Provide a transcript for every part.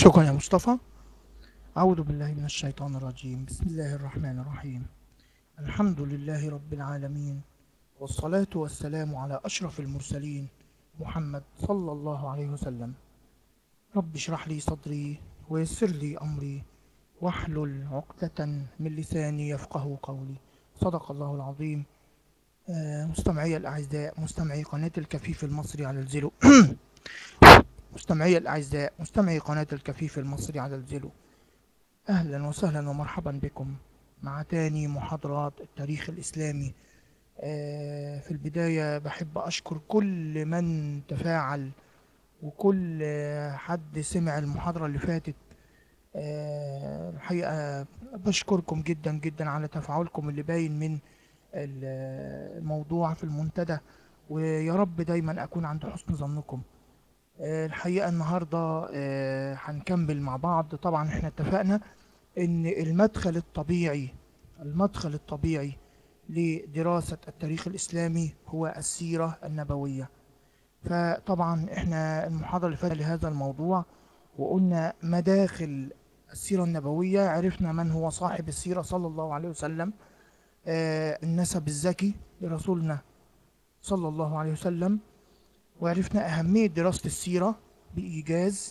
شكرا يا مصطفى أعوذ بالله من الشيطان الرجيم بسم الله الرحمن الرحيم الحمد لله رب العالمين والصلاة والسلام على أشرف المرسلين محمد صلى الله عليه وسلم رب اشرح لي صدري ويسر لي أمري واحلل عقدة من لساني يفقه قولي صدق الله العظيم آه، مستمعي الأعزاء مستمعي قناة الكفيف المصري على الزلو مستمعي الأعزاء مستمعي قناة الكفيف المصري على الزلو أهلا وسهلا ومرحبا بكم مع تاني محاضرات التاريخ الإسلامي آه، في البداية بحب أشكر كل من تفاعل وكل آه، حد سمع المحاضرة اللي فاتت آه، الحقيقة بشكركم جدا جدا على تفاعلكم اللي باين من ال- الموضوع في المنتدى ويا رب دايما أكون عند حسن ظنكم آه، الحقيقة النهاردة آه، هنكمل مع بعض طبعا احنا اتفقنا ان المدخل الطبيعي المدخل الطبيعي لدراسة التاريخ الإسلامي هو السيرة النبوية فطبعا احنا المحاضرة اللي فاتت لهذا الموضوع وقلنا مداخل السيرة النبوية عرفنا من هو صاحب السيرة صلى الله عليه وسلم آه، النسب الزكي لرسولنا صلى الله عليه وسلم وعرفنا أهمية دراسة السيرة بإيجاز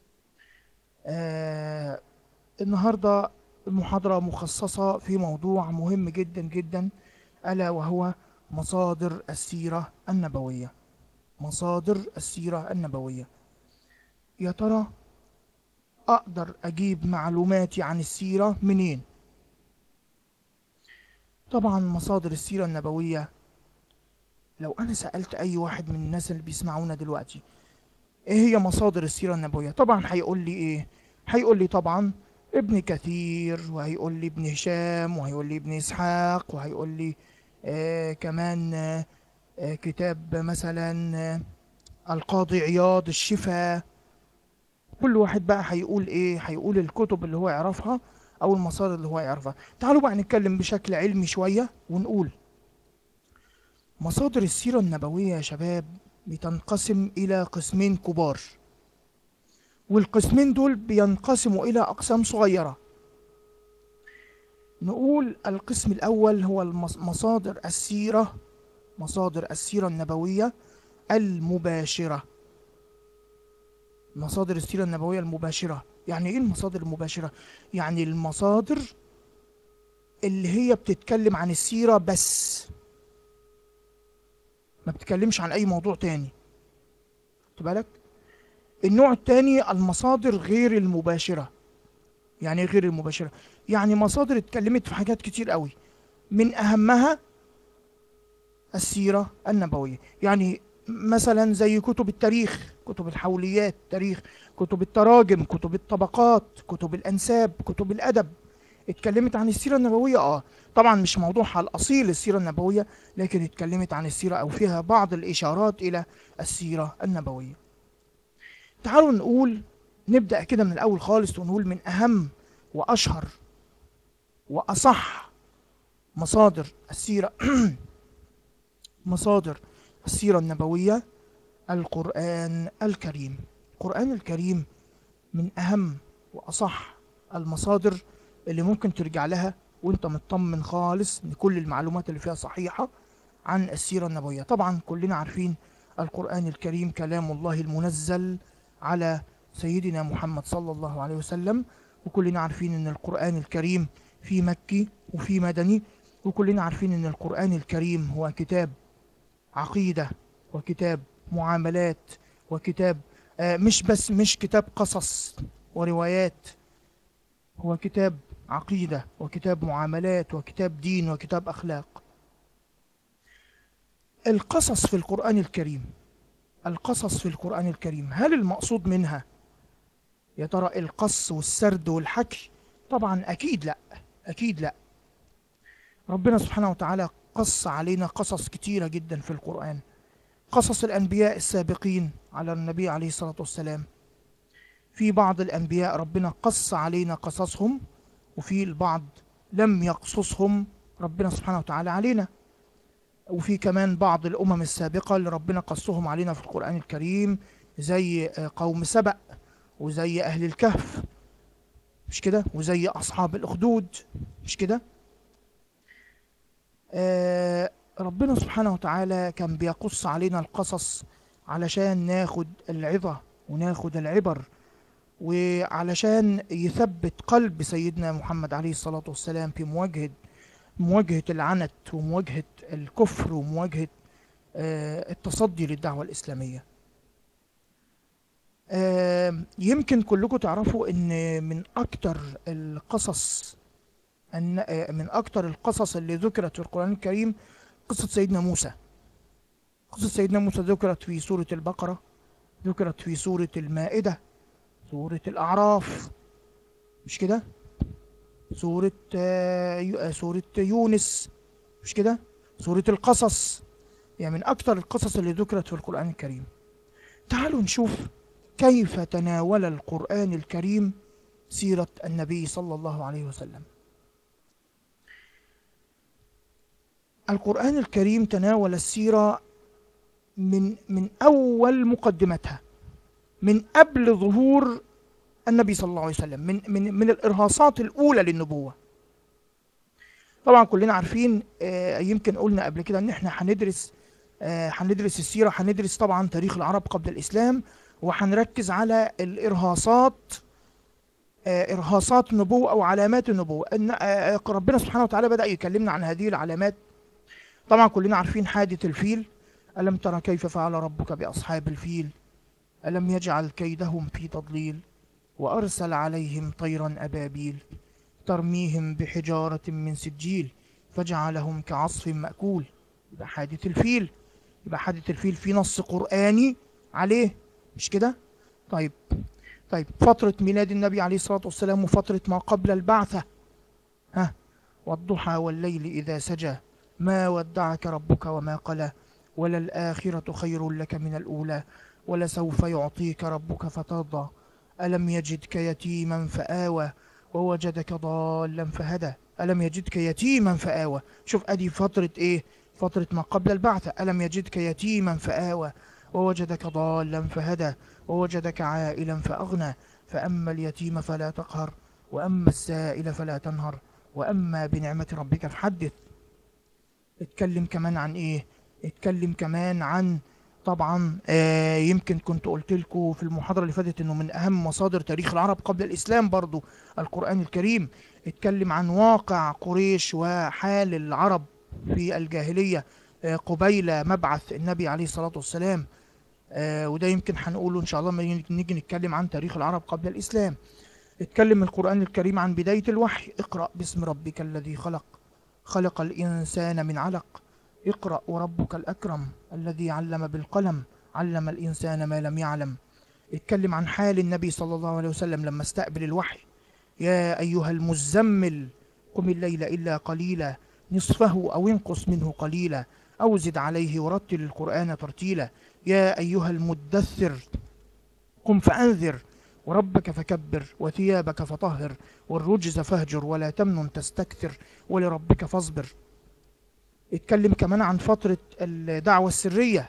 آه النهاردة المحاضرة مخصصة في موضوع مهم جدا جدا ألا وهو مصادر السيرة النبوية مصادر السيرة النبوية يا ترى أقدر أجيب معلوماتي عن السيرة منين؟ طبعا مصادر السيرة النبوية لو أنا سألت أي واحد من الناس اللي بيسمعونا دلوقتي إيه هي مصادر السيرة النبوية؟ طبعا هيقول لي إيه؟ هيقول لي طبعا ابن كثير وهيقول لي ابن هشام وهيقول لي ابن إسحاق وهيقول لي آه كمان آه آه كتاب مثلا آه القاضي عياض الشفاء كل واحد بقى هيقول ايه هيقول الكتب اللي هو يعرفها او المصادر اللي هو يعرفها تعالوا بقى نتكلم بشكل علمي شوية ونقول مصادر السيرة النبوية يا شباب بتنقسم إلى قسمين كبار والقسمين دول بينقسموا إلى أقسام صغيرة نقول القسم الأول هو المص- مصادر السيرة مصادر السيرة النبوية المباشرة مصادر السيرة النبوية المباشرة يعني إيه المصادر المباشرة؟ يعني المصادر اللي هي بتتكلم عن السيرة بس ما بتتكلمش عن أي موضوع تاني خد بالك؟ النوع التاني المصادر غير المباشرة يعني إيه غير المباشرة يعني مصادر اتكلمت في حاجات كتير قوي من أهمها السيرة النبوية يعني مثلا زي كتب التاريخ كتب الحوليات تاريخ كتب التراجم كتب الطبقات كتب الأنساب كتب الأدب اتكلمت عن السيرة النبوية اه طبعا مش موضوعها الأصيل السيرة النبوية لكن اتكلمت عن السيرة أو فيها بعض الإشارات إلى السيرة النبوية تعالوا نقول نبدأ كده من الأول خالص ونقول من أهم وأشهر وأصح مصادر السيرة مصادر السيرة النبوية القرآن الكريم القرآن الكريم من أهم وأصح المصادر اللي ممكن ترجع لها وانت مطمن خالص ان كل المعلومات اللي فيها صحيحة عن السيرة النبوية طبعا كلنا عارفين القرآن الكريم كلام الله المنزل على سيدنا محمد صلى الله عليه وسلم وكلنا عارفين ان القرآن الكريم في مكي وفي مدني وكلنا عارفين ان القرآن الكريم هو كتاب عقيدة وكتاب معاملات وكتاب آه، مش بس مش كتاب قصص وروايات هو كتاب عقيدة وكتاب معاملات وكتاب دين وكتاب أخلاق القصص في القرآن الكريم القصص في القرآن الكريم هل المقصود منها يا ترى القص والسرد والحكي طبعا أكيد لا أكيد لا ربنا سبحانه وتعالى قص علينا قصص كتيرة جدا في القرآن قصص الأنبياء السابقين على النبي عليه الصلاة والسلام في بعض الأنبياء ربنا قص علينا قصصهم وفي البعض لم يقصصهم ربنا سبحانه وتعالى علينا وفي كمان بعض الأمم السابقة اللي ربنا قصهم علينا في القرآن الكريم زي آه، قوم سبأ وزي أهل الكهف مش كده وزي أصحاب الأخدود مش كده آه ربنا سبحانه وتعالى كان بيقص علينا القصص علشان ناخد العظة وناخد العبر وعلشان يثبت قلب سيدنا محمد عليه الصلاة والسلام في مواجهة مواجهة العنت ومواجهة الكفر ومواجهة آه، التصدي للدعوة الإسلامية آه، يمكن كلكم تعرفوا ان من اكتر القصص ان آه، من اكتر القصص اللي ذكرت في القرآن الكريم قصة سيدنا موسى قصة سيدنا موسى ذكرت في سورة البقرة ذكرت في سورة المائدة سورة الأعراف مش كده سورة سورة يونس مش كده سورة القصص يعني من أكثر القصص اللي ذكرت في القرآن الكريم تعالوا نشوف كيف تناول القرآن الكريم سيرة النبي صلى الله عليه وسلم القرآن الكريم تناول السيرة من من أول مقدمتها من قبل ظهور النبي صلى الله عليه وسلم من من من الإرهاصات الأولى للنبوة طبعا كلنا عارفين آه، يمكن قلنا قبل كده ان احنا هندرس آه، هندرس السيرة هندرس طبعا تاريخ العرب قبل الإسلام وهنركز على الإرهاصات آه، إرهاصات النبوة أو علامات النبوة إن ربنا سبحانه وتعالى بدأ يكلمنا عن هذه العلامات طبعا كلنا عارفين حادث الفيل ألم ترى كيف فعل ربك بأصحاب الفيل ألم يجعل كيدهم في تضليل وأرسل عليهم طيرا أبابيل ترميهم بحجارة من سجيل فجعلهم كعصف مأكول يبقى حادث الفيل يبقى حادث الفيل في نص قرآني عليه مش كده طيب طيب فترة ميلاد النبي عليه الصلاة والسلام وفترة ما قبل البعثة ها والضحى والليل إذا سجى ما ودعك ربك وما قلى وللآخرة خير لك من الأولى ولسوف يعطيك ربك فترضى ألم يجدك يتيما فآوى ووجدك ضالا فهدى ألم يجدك يتيما فآوى شوف أدي فترة إيه فترة ما قبل البعثة ألم يجدك يتيما فآوى ووجدك ضالا فهدى ووجدك عائلا فأغنى فأما اليتيم فلا تقهر وأما السائل فلا تنهر وأما بنعمة ربك فحدث اتكلم كمان عن إيه اتكلم كمان عن طبعا آه يمكن كنت قلت لكم في المحاضرة اللي فاتت انه من اهم مصادر تاريخ العرب قبل الاسلام برضو القرآن الكريم اتكلم عن واقع قريش وحال العرب في الجاهلية آه قبيل مبعث النبي عليه الصلاة والسلام آه وده يمكن هنقوله ان شاء الله لما نيجي نتكلم عن تاريخ العرب قبل الاسلام اتكلم القرآن الكريم عن بداية الوحي اقرأ باسم ربك الذي خلق خلق الإنسان من علق اقرأ وربك الأكرم الذي علم بالقلم علم الإنسان ما لم يعلم اتكلم عن حال النبي صلى الله عليه وسلم لما استقبل الوحي يا أيها المزمل قم الليل إلا قليلا نصفه أو انقص منه قليلا أو زد عليه ورتل القرآن ترتيلا يا أيها المدثر قم فأنذر وربك فكبر وثيابك فطهر والرجز فاهجر ولا تمنن تستكثر ولربك فاصبر اتكلم كمان عن فترة الدعوة السرية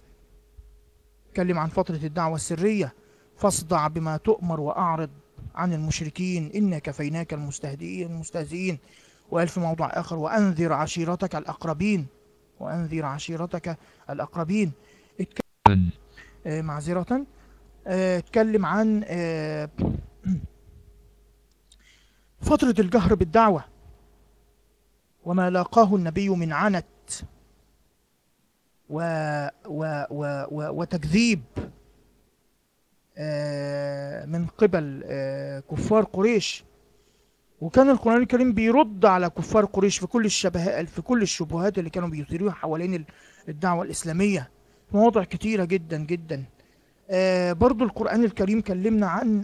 اتكلم عن فترة الدعوة السرية فاصدع بما تؤمر وأعرض عن المشركين إنا كفيناك المستهزئين المستهزئين وقال في موضوع آخر وأنذر عشيرتك الأقربين وأنذر عشيرتك الأقربين اتكلم آه معذرة آه اتكلم عن آه فترة الجهر بالدعوة وما لاقاه النبي من عنت و و و و وتكذيب آه، من قبل آه، كفار قريش وكان القرآن الكريم بيرد على كفار قريش في كل الشبهات في كل الشبهات اللي كانوا بيثيروها حوالين الدعوة الإسلامية مواضع كتيرة جدا جدا آه، برضو القرآن الكريم كلمنا عن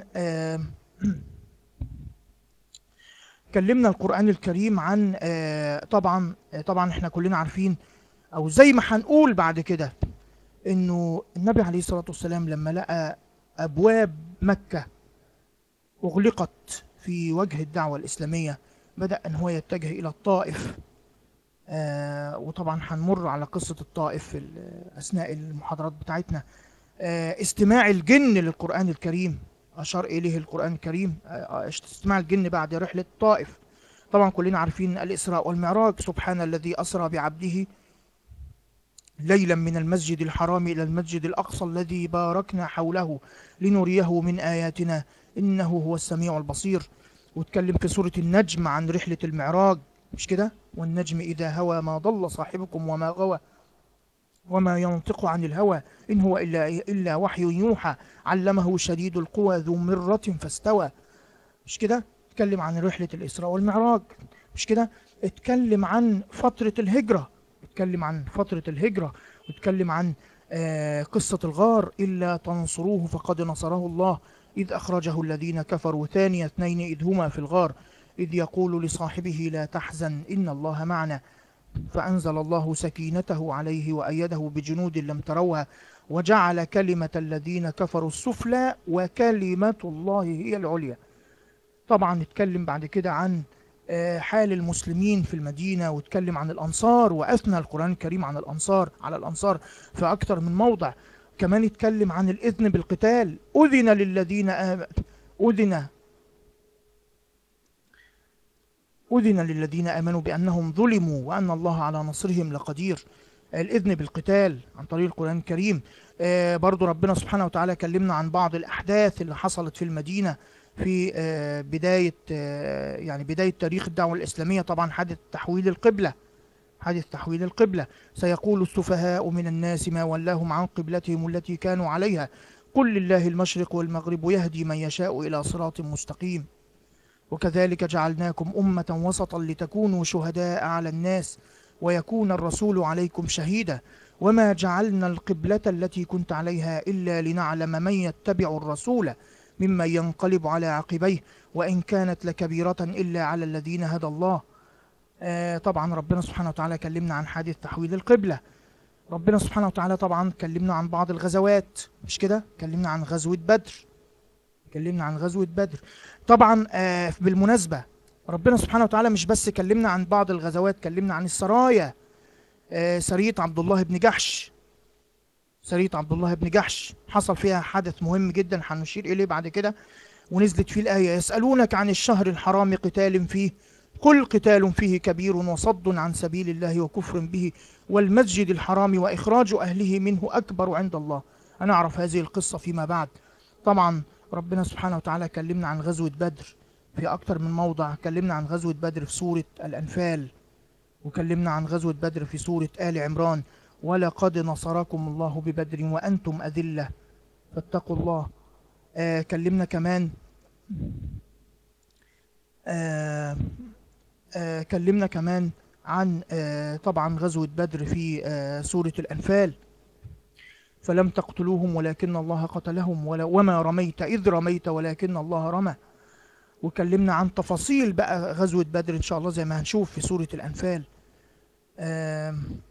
كلمنا القرآن الكريم عن آه، طبعا آه، طبعا احنا كلنا عارفين او زي ما هنقول بعد كده انه النبي عليه الصلاة والسلام لما لقى ابواب مكة اغلقت في وجه الدعوة الاسلامية بدأ ان هو يتجه الى الطائف آه وطبعا هنمر على قصة الطائف في اثناء المحاضرات بتاعتنا آه استماع الجن للقرآن الكريم أشار إليه القرآن الكريم استماع الجن بعد رحلة طائف طبعا كلنا عارفين الإسراء والمعراج سبحان الذي أسرى بعبده ليلا من المسجد الحرام إلى المسجد الأقصى الذي باركنا حوله لنريه من آياتنا إنه هو السميع البصير واتكلم في سورة النجم عن رحلة المعراج مش كده والنجم إذا هوى ما ضل صاحبكم وما غوى وما ينطق عن الهوى إن هو إلا, إلا وحي يوحى علمه شديد القوى ذو مرة فاستوى مش كده اتكلم عن رحلة الإسراء والمعراج مش كده اتكلم عن فترة الهجرة اتكلم عن فترة الهجرة واتكلم عن آه قصة الغار إلا تنصروه فقد نصره الله إذ أخرجه الذين كفروا ثاني اثنين إذ هما في الغار إذ يقول لصاحبه لا تحزن إن الله معنا فأنزل الله سكينته عليه وأيده بجنود لم تروها وجعل كلمة الذين كفروا السفلى وكلمة الله هي العليا طبعا نتكلم بعد كده عن آه، حال المسلمين في المدينة واتكلم عن الأنصار وأثنى القرآن الكريم عن الأنصار على الأنصار في أكثر من موضع كمان يتكلم عن الإذن بالقتال أذن للذين آمنوا أذن أذن للذين آمنوا بأنهم ظلموا وأن الله على نصرهم لقدير الإذن بالقتال عن طريق القرآن الكريم آه برضو ربنا سبحانه وتعالى كلمنا عن بعض الأحداث اللي حصلت في المدينة في آه بداية آه يعني بداية تاريخ الدعوة الإسلامية طبعا حدث تحويل القبلة حدث تحويل القبلة سيقول السفهاء من الناس ما ولاهم عن قبلتهم التي كانوا عليها قل لله المشرق والمغرب يهدي من يشاء إلى صراط مستقيم وكذلك جعلناكم أمة وسطا لتكونوا شهداء على الناس ويكون الرسول عليكم شهيدا وما جعلنا القبلة التي كنت عليها إلا لنعلم من يتبع الرسول ممن ينقلب على عقبيه وإن كانت لكبيرة إلا على الذين هدى الله آه طبعا ربنا سبحانه وتعالى كلمنا عن حادث تحويل القبلة ربنا سبحانه وتعالى طبعا كلمنا عن بعض الغزوات مش كده كلمنا عن غزوة بدر كلمنا عن غزوة بدر طبعا آه بالمناسبة ربنا سبحانه وتعالى مش بس كلمنا عن بعض الغزوات كلمنا عن السرايا آه سرية عبد الله بن جحش سرية عبد الله بن جحش حصل فيها حدث مهم جدا هنشير إليه بعد كده ونزلت فيه الآية يسألونك عن الشهر الحرام قتال فيه قل قتال فيه كبير وصد عن سبيل الله وكفر به والمسجد الحرام وإخراج أهله منه أكبر عند الله أنا أعرف هذه القصة فيما بعد طبعا ربنا سبحانه وتعالى كلمنا عن غزوة بدر في أكتر من موضع كلمنا عن غزوة بدر في سورة الأنفال وكلمنا عن غزوة بدر في سورة آل عمران ولقد نصركم الله ببدر وأنتم أذلة فاتقوا الله آه كلمنا كمان آه آه كلمنا كمان عن آه طبعا غزوة بدر في آه سورة الأنفال فلم تقتلوهم ولكن الله قتلهم وما رميت إذ رميت ولكن الله رمى وكلمنا عن تفاصيل بقى غزوة بدر إن شاء الله زي ما هنشوف في سورة الأنفال آه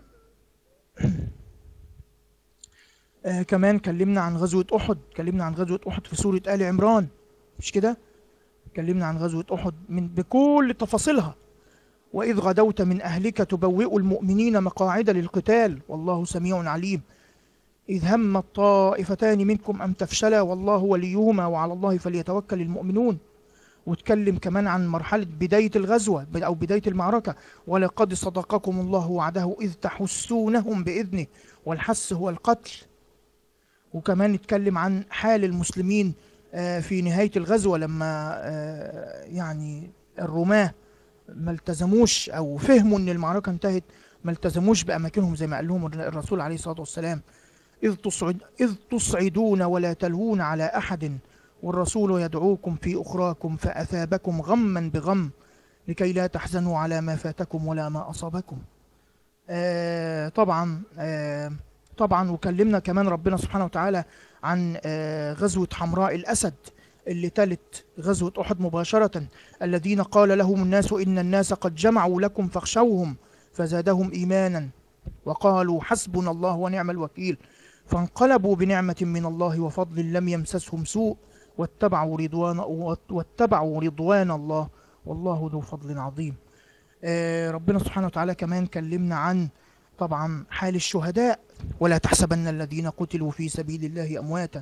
آه كمان كلمنا عن غزوة أحد كلمنا عن غزوة أحد في سورة آل عمران مش كده كلمنا عن غزوة أحد من بكل تفاصيلها وإذ غدوت من أهلك تبوئ المؤمنين مقاعد للقتال والله سميع عليم إذ هم الطائفتان منكم أن تفشلا والله وليهما وعلى الله فليتوكل المؤمنون واتكلم كمان عن مرحلة بداية الغزوة أو بداية المعركة ولقد صدقكم الله وعده إذ تحسونهم بإذنه والحس هو القتل وكمان اتكلم عن حال المسلمين في نهاية الغزوة لما يعني الرماة ما التزموش أو فهموا أن المعركة انتهت ما التزموش بأماكنهم زي ما قال لهم الرسول عليه الصلاة والسلام إذ, تصعد إذ تصعدون ولا تلوون على أحد والرسول يدعوكم في أخراكم فأثابكم غما بغم لكي لا تحزنوا على ما فاتكم ولا ما أصابكم آه طبعا آه طبعا وكلمنا كمان ربنا سبحانه وتعالى عن آه غزوة حمراء الأسد اللي تلت غزوة أحد مباشرة الذين قال لهم الناس إن الناس قد جمعوا لكم فاخشوهم فزادهم إيمانا وقالوا حسبنا الله ونعم الوكيل فانقلبوا بنعمة من الله وفضل لم يمسسهم سوء واتبعوا رضوان واتبعوا رضوان الله والله ذو فضل عظيم آه ربنا سبحانه وتعالى كمان كلمنا عن طبعا حال الشهداء ولا تحسبن الذين قتلوا في سبيل الله أمواتا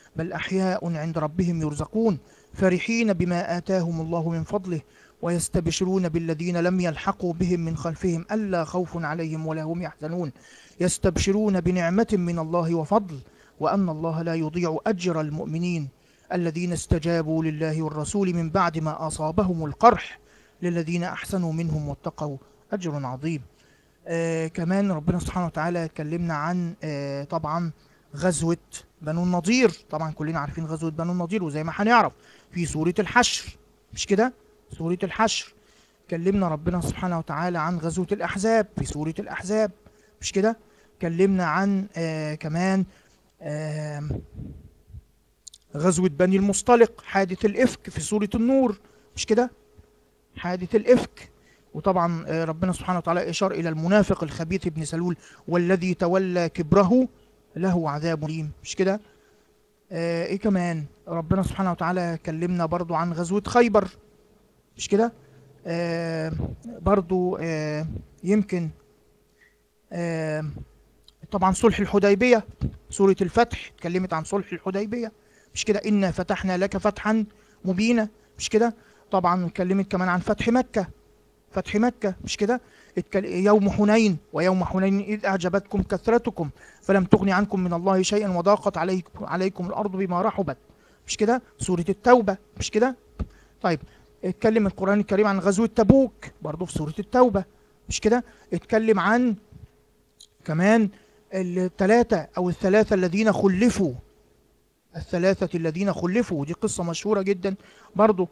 بل أحياء عند ربهم يرزقون فرحين بما آتاهم الله من فضله ويستبشرون بالذين لم يلحقوا بهم من خلفهم ألا خوف عليهم ولا هم يحزنون يستبشرون بنعمة من الله وفضل وأن الله لا يضيع أجر المؤمنين الذين استجابوا لله والرسول من بعد ما أصابهم القرح للذين أحسنوا منهم واتقوا أجر عظيم آه كمان ربنا سبحانه وتعالى كلمنا عن آه طبعا غزوة بنو النضير طبعا كلنا عارفين غزوة بنو النضير وزي ما هنعرف في سورة الحشر مش كده سورة الحشر كلمنا ربنا سبحانه وتعالى عن غزوة الأحزاب في سورة الأحزاب مش كده كلمنا عن آه كمان آه غزوة بني المصطلق حادث الإفك في سورة النور مش كده حادث الإفك وطبعا آه ربنا سبحانه وتعالى إشار إلى المنافق الخبيث ابن سلول والذي تولى كبره له عذاب أليم مش كده آه إيه كمان ربنا سبحانه وتعالى كلمنا برضو عن غزوة خيبر مش كده آه برضو آه يمكن آه طبعا صلح الحديبية سورة الفتح اتكلمت عن صلح الحديبية مش كده إنا فتحنا لك فتحا مبينا مش كده طبعا اتكلمت كمان عن فتح مكة فتح مكة مش كده يوم حنين ويوم حنين إذ أعجبتكم كثرتكم فلم تغن عنكم من الله شيئا وضاقت عليكم, عليكم الأرض بما رحبت مش كده سورة التوبة مش كده طيب اتكلم القرآن الكريم عن غزوة تبوك برضه في سورة التوبة مش كده اتكلم عن كمان الثلاثة أو الثلاثة الذين خلفوا الثلاثة الذين خلفوا ودي قصة مشهورة جدا برضه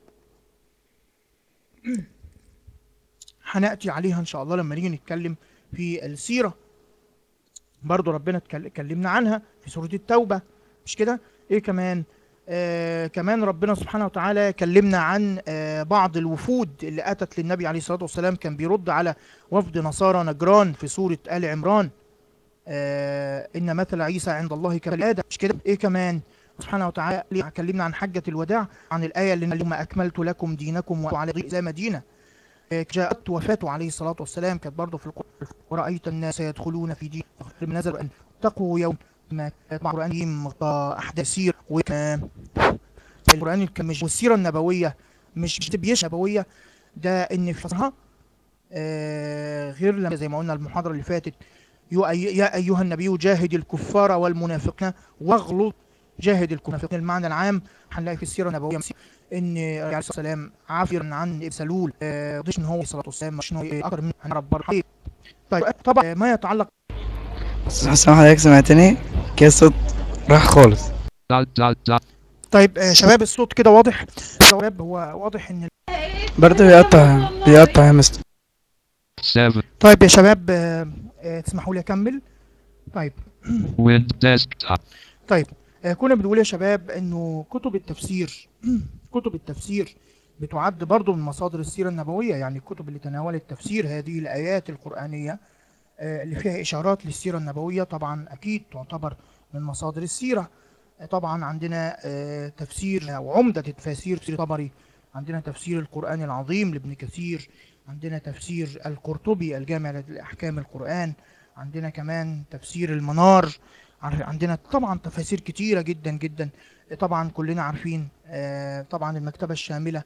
هنأتي عليها إن شاء الله لما نيجي نتكلم في السيرة برضه ربنا اتكلمنا عنها في سورة التوبة مش كده ايه كمان آه كمان ربنا سبحانه وتعالى كلمنا عن آه بعض الوفود اللي أتت للنبي عليه الصلاة والسلام كان بيرد على وفد نصارى نجران في سورة آل عمران آه إن مثل عيسى عند الله كالآدم مش كده إيه كمان سبحانه وتعالى كلمنا عن حجة الوداع عن الآية اللي اليوم أكملت لكم دينكم وعلى الإسلام دينا آه جاءت وفاته عليه الصلاة والسلام كانت برضه في القرآن ورأيت الناس يدخلون في دين من نزل أن اتقوا يوم ما مع القرآن أحداث سير وكمان القرآن الكريم والسيرة النبوية مش بيش نبوية ده إن في فصلها آه غير لما زي ما قلنا المحاضرة اللي فاتت يا أيها النبي جاهد الكفار والمنافقين واغلط جاهد الكفار المعنى العام هنلاقي في السيرة النبوية ان عليه الصلاه والسلام عافر عن ابن سلول آه ان هو صلاه والسلام مش هو اكتر من هنعرف برضه طيب طبعا ما يتعلق استاذ حسام حضرتك سمعتني كده الصوت راح خالص طيب آه شباب الصوت كده واضح شباب هو واضح ان برضه بيقطع بيقطع يا مستر seven طيب يا شباب آه آه تسمحوا لي اكمل طيب Win desktop. طيب آه كنا بنقول يا شباب انه كتب التفسير كتب التفسير بتعد برضو من مصادر السيرة النبوية يعني الكتب اللي تناولت تفسير هذه الآيات القرآنية آه اللي فيها إشارات للسيرة النبوية طبعا أكيد تعتبر من مصادر السيرة آه طبعا عندنا آه تفسير وعمدة تفاسير سير طبري عندنا تفسير القرآن العظيم لابن كثير عندنا تفسير القرطبي الجامع لأحكام القرآن عندنا كمان تفسير المنار عندنا طبعا تفاسير كتيرة جدا جدا طبعا كلنا عارفين طبعا المكتبة الشاملة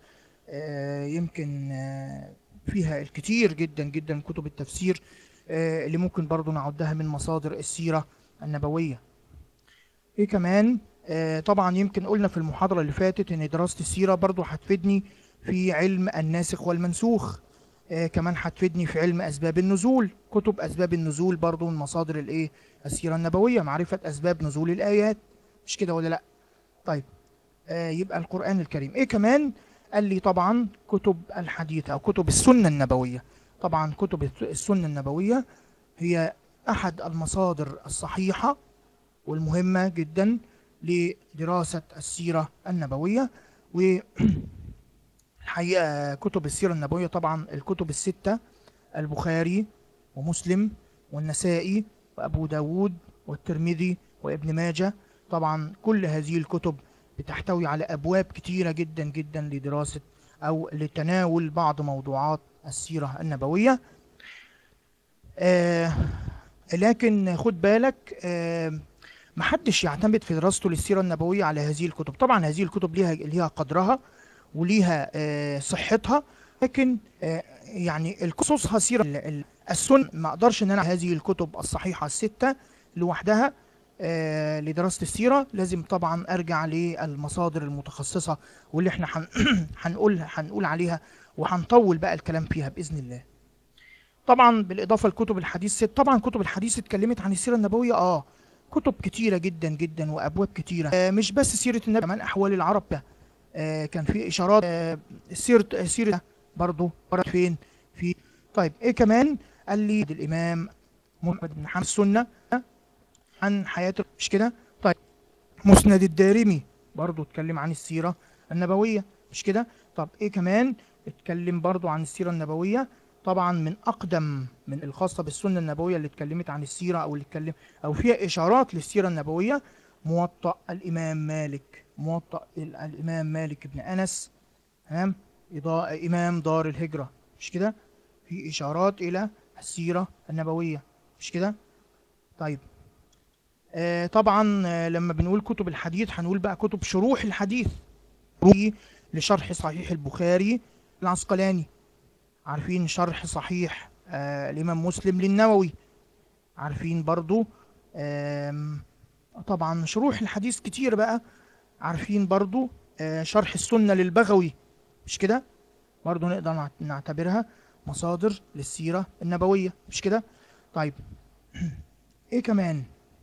يمكن فيها الكثير جدا جدا كتب التفسير اللي ممكن برضو نعدها من مصادر السيرة النبوية ايه كمان طبعا يمكن قلنا في المحاضرة اللي فاتت ان دراسة السيرة برضو هتفيدني في علم الناسخ والمنسوخ آه كمان هتفيدني في علم اسباب النزول كتب اسباب النزول برضو من مصادر الايه السيره النبويه معرفه اسباب نزول الايات مش كده ولا لا طيب آه يبقى القران الكريم ايه كمان قال لي طبعا كتب الحديث او كتب السنه النبويه طبعا كتب السنه النبويه هي احد المصادر الصحيحه والمهمه جدا لدراسه السيره النبويه و الحقيقة كتب السيرة النبوية طبعا الكتب الستة البخاري ومسلم والنسائي وأبو داود والترمذي وابن ماجة طبعا كل هذه الكتب بتحتوي على أبواب كتيرة جدا جدا لدراسة أو لتناول بعض موضوعات السيرة النبوية آه لكن خد بالك آه محدش يعتمد في دراسته للسيرة النبوية على هذه الكتب طبعا هذه الكتب ليها ليها قدرها وليها آه، صحتها لكن آه، يعني القصصها سيرة ال- ال- السنة ما اقدرش ان انا هذه الكتب الصحيحة الستة لوحدها آه، لدراسة السيرة لازم طبعا ارجع للمصادر المتخصصة واللي احنا هن- هنقول هنقول عليها وهنطول بقى الكلام فيها بإذن الله طبعا بالإضافة لكتب الحديث ست طبعا كتب الحديث اتكلمت عن السيرة النبوية اه كتب كتيرة جدا جدا وأبواب كتيرة آه مش بس سيرة النبي كمان أحوال العرب ده آه كان في إشارات آه سيرة سيرة برضه ورد فين في طيب إيه كمان قال لي الإمام محمد بن حمد السنة عن حياته مش كده طيب مسند الدارمي برضه اتكلم عن السيرة النبوية مش كده طب إيه كمان اتكلم برضه عن السيرة النبوية طبعا من اقدم من الخاصه بالسنه النبويه اللي اتكلمت عن السيره او اللي اتكلم او فيها اشارات للسيره النبويه موطأ الامام مالك موطأ ال- الامام مالك بن انس تمام إضاءة امام دار الهجره مش كده في اشارات الى السيره النبويه مش كده طيب آه طبعا آه لما بنقول كتب الحديث هنقول بقى كتب شروح الحديث شروح لشرح صحيح البخاري العسقلاني عارفين شرح صحيح آه الإمام مسلم للنووي عارفين برضو آم، طبعا شروح الحديث كتير بقى عارفين برضو آه شرح السنة للبغوي مش كده برضو نقدر نعت- نعتبرها مصادر للسيرة النبوية مش كده طيب ايه كمان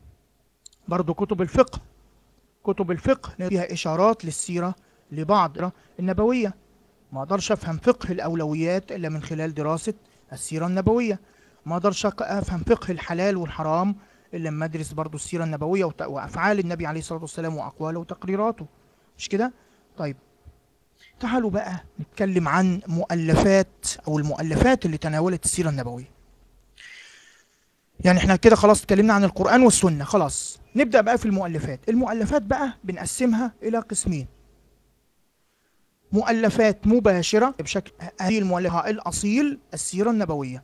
برضو كتب الفقه كتب الفقه فيها إشارات للسيرة لبعض النبوية ما اقدرش افهم فقه الاولويات الا من خلال دراسه السيره النبويه ما اقدرش أق- افهم فقه الحلال والحرام الا لما ادرس برضو السيره النبويه وت- وافعال النبي عليه الصلاه والسلام واقواله وتقريراته مش كده طيب تعالوا بقى نتكلم عن مؤلفات او المؤلفات اللي تناولت السيره النبويه يعني احنا كده خلاص اتكلمنا عن القران والسنه خلاص نبدا بقى في المؤلفات المؤلفات بقى بنقسمها الى قسمين مؤلفات مباشرة بشكل هذه المؤلفة الأصيل السيرة النبوية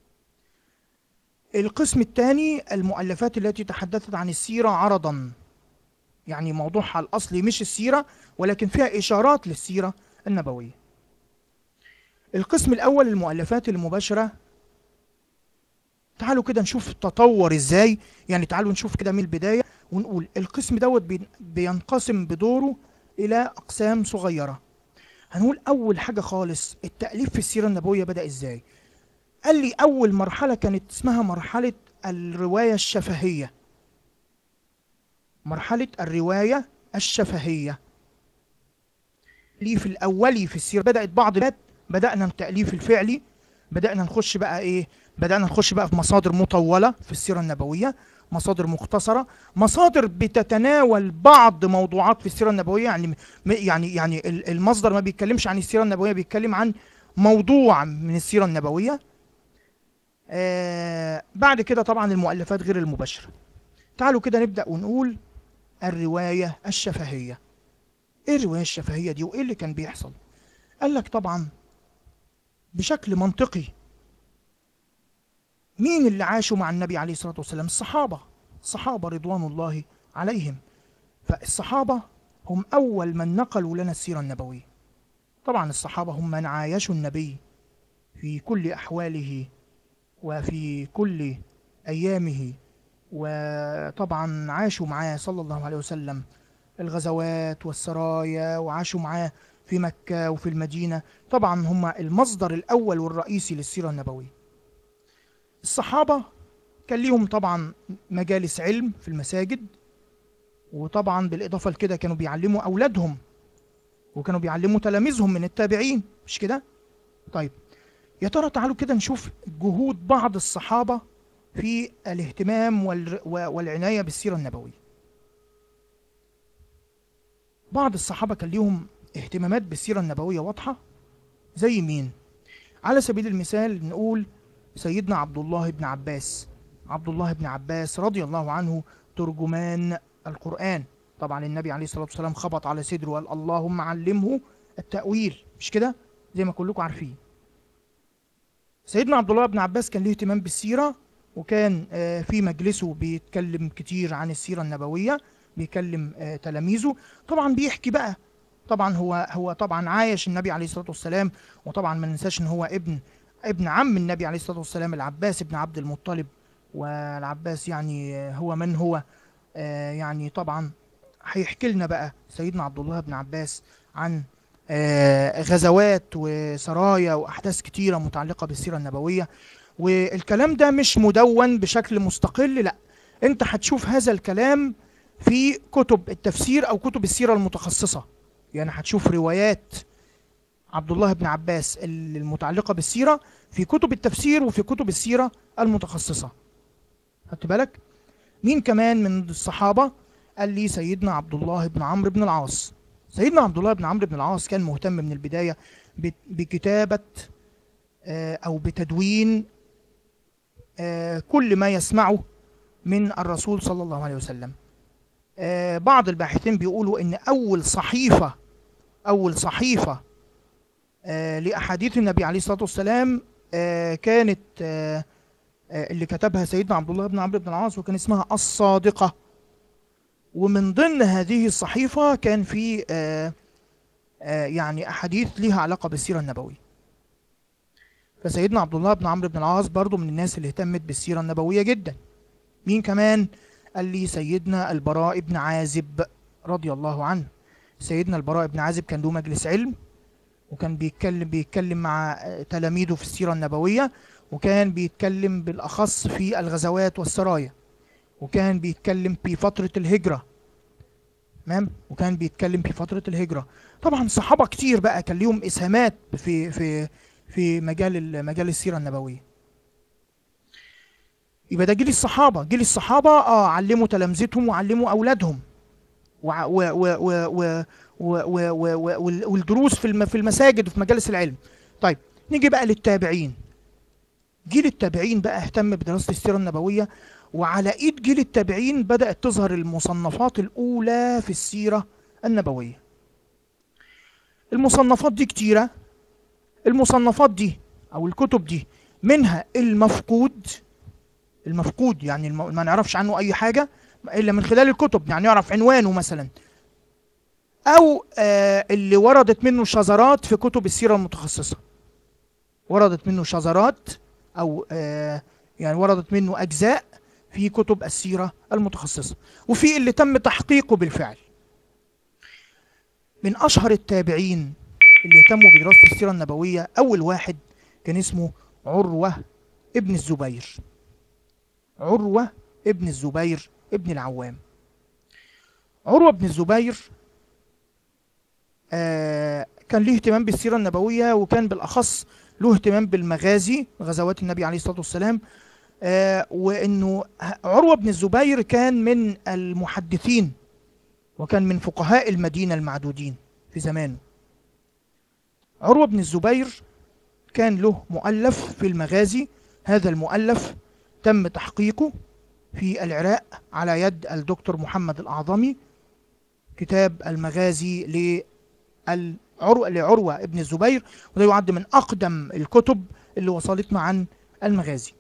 القسم الثاني المؤلفات التي تحدثت عن السيرة عرضا يعني موضوعها الأصلي مش السيرة ولكن فيها إشارات للسيرة النبوية القسم الأول المؤلفات المباشرة تعالوا كده نشوف تطور ازاي يعني تعالوا نشوف كده من البداية ونقول القسم دوت بين- بينقسم بدوره إلى أقسام صغيرة هنقول اول حاجه خالص التاليف في السيره النبويه بدا ازاي قال لي اول مرحله كانت اسمها مرحله الروايه الشفهيه مرحله الروايه الشفهيه التأليف الأولي في السيرة بدأت بعض البلاد بدأنا التأليف الفعلي بدأنا نخش بقى إيه بدأنا نخش بقى في مصادر مطولة في السيرة النبوية مصادر مختصرة مصادر بتتناول بعض موضوعات في السيرة النبوية يعني م- يعني يعني ال- المصدر ما بيتكلمش عن السيرة النبوية بيتكلم عن موضوع من السيرة النبوية آه بعد كده طبعا المؤلفات غير المباشرة تعالوا كده نبدأ ونقول الرواية الشفهية ايه الرواية الشفهية دي وايه اللي كان بيحصل قال لك طبعا بشكل منطقي مين اللي عاشوا مع النبي عليه الصلاة والسلام الصحابة الصحابة رضوان الله عليهم فالصحابة هم أول من نقلوا لنا السيرة النبوية طبعا الصحابة هم من عايشوا النبي في كل أحواله وفي كل أيامه وطبعا عاشوا معاه صلى الله عليه وسلم الغزوات والسرايا وعاشوا معاه في مكة وفي المدينة طبعا هم المصدر الأول والرئيسي للسيرة النبوية الصحابة كان ليهم طبعا مجالس علم في المساجد وطبعا بالإضافة لكده كانوا بيعلموا أولادهم وكانوا بيعلموا تلاميذهم من التابعين مش كده؟ طيب يا ترى تعالوا كده نشوف جهود بعض الصحابة في الاهتمام والر- والعناية بالسيرة النبوية بعض الصحابة كان ليهم اهتمامات بالسيرة النبوية واضحة زي مين؟ على سبيل المثال نقول سيدنا عبد الله بن عباس عبد الله بن عباس رضي الله عنه ترجمان القرآن طبعا النبي عليه الصلاة والسلام خبط على صدره وقال اللهم علمه التأويل مش كده زي ما كلكم عارفين سيدنا عبد الله بن عباس كان ليه اهتمام بالسيرة وكان آه، في مجلسه بيتكلم كتير عن السيرة النبوية بيكلم آه، تلاميذه طبعا بيحكي بقى طبعا هو هو طبعا عايش النبي عليه الصلاة والسلام وطبعا ما ننساش ان هو ابن ابن عم النبي عليه الصلاة والسلام العباس ابن عبد المطلب والعباس يعني آه، هو من هو آه، يعني طبعا هيحكي لنا بقى سيدنا عبد الله بن عباس عن آه، غزوات وسرايا واحداث كتيره متعلقه بالسيره النبويه والكلام ده مش مدون بشكل مستقل لا انت هتشوف هذا الكلام في كتب التفسير او كتب السيره المتخصصه يعني هتشوف روايات عبد الله بن عباس المتعلقه بالسيره في كتب التفسير وفي كتب السيره المتخصصه خدت بالك مين كمان من الصحابه قال لي سيدنا عبد الله بن عمرو بن العاص سيدنا عبد الله بن عمرو بن العاص كان مهتم من البدايه ب- بكتابه آه، او بتدوين آه، كل ما يسمعه من الرسول صلى الله عليه وسلم آه، بعض الباحثين بيقولوا ان اول صحيفه اول صحيفه آه، لاحاديث النبي عليه الصلاه والسلام آه، كانت آه، آه، اللي كتبها سيدنا عبد الله بن عمرو بن العاص وكان اسمها الصادقه ومن ضمن هذه الصحيفه كان في آه، آه، يعني احاديث ليها علاقه بالسيره النبويه فسيدنا عبد الله بن عمرو بن العاص برضو من الناس اللي اهتمت بالسيره النبويه جدا مين كمان قال لي سيدنا البراء بن عازب رضي الله عنه سيدنا البراء بن عازب كان له مجلس علم وكان بيتكلم بيتكلم مع آه، تلاميذه في السيره النبويه وكان بيتكلم بالاخص في الغزوات والسرايا وكان بيتكلم في فتره الهجره تمام وكان بيتكلم في فتره الهجره طبعا صحابه كتير بقى كان ليهم اسهامات في في في مجال ال- مجال السيره النبويه يبقى ده جيل الصحابه جيل الصحابه اه علموا تلامذتهم وعلموا اولادهم وع- و و و و و و و و وال- والدروس في الم- في المساجد وفي مجالس العلم طيب نيجي بقى للتابعين جيل التابعين بقى اهتم بدراسه السيره النبويه وعلى ايد جيل التابعين بدات تظهر المصنفات الاولى في السيره النبويه المصنفات دي كتيره المصنفات دي او الكتب دي منها المفقود المفقود يعني الم... ما نعرفش عنه اي حاجه الا من خلال الكتب يعني نعرف عنوانه مثلا او آه اللي وردت منه شذرات في كتب السيره المتخصصه وردت منه شذرات او آه يعني وردت منه اجزاء في كتب السيره المتخصصه وفي اللي تم تحقيقه بالفعل من اشهر التابعين اللي اهتموا بدراسه السيره النبويه اول واحد كان اسمه عروه ابن الزبير عروه ابن الزبير ابن العوام عروه بن الزبير آه كان ليه اهتمام بالسيره النبويه وكان بالاخص له اهتمام بالمغازي غزوات النبي عليه الصلاه والسلام آه وانه عروه بن الزبير كان من المحدثين وكان من فقهاء المدينه المعدودين في زمانه عروه بن الزبير كان له مؤلف في المغازي هذا المؤلف تم تحقيقه في العراق على يد الدكتور محمد الأعظمي كتاب المغازي للعروة لعروة ابن الزبير وده يعد من أقدم الكتب اللي وصلتنا عن المغازي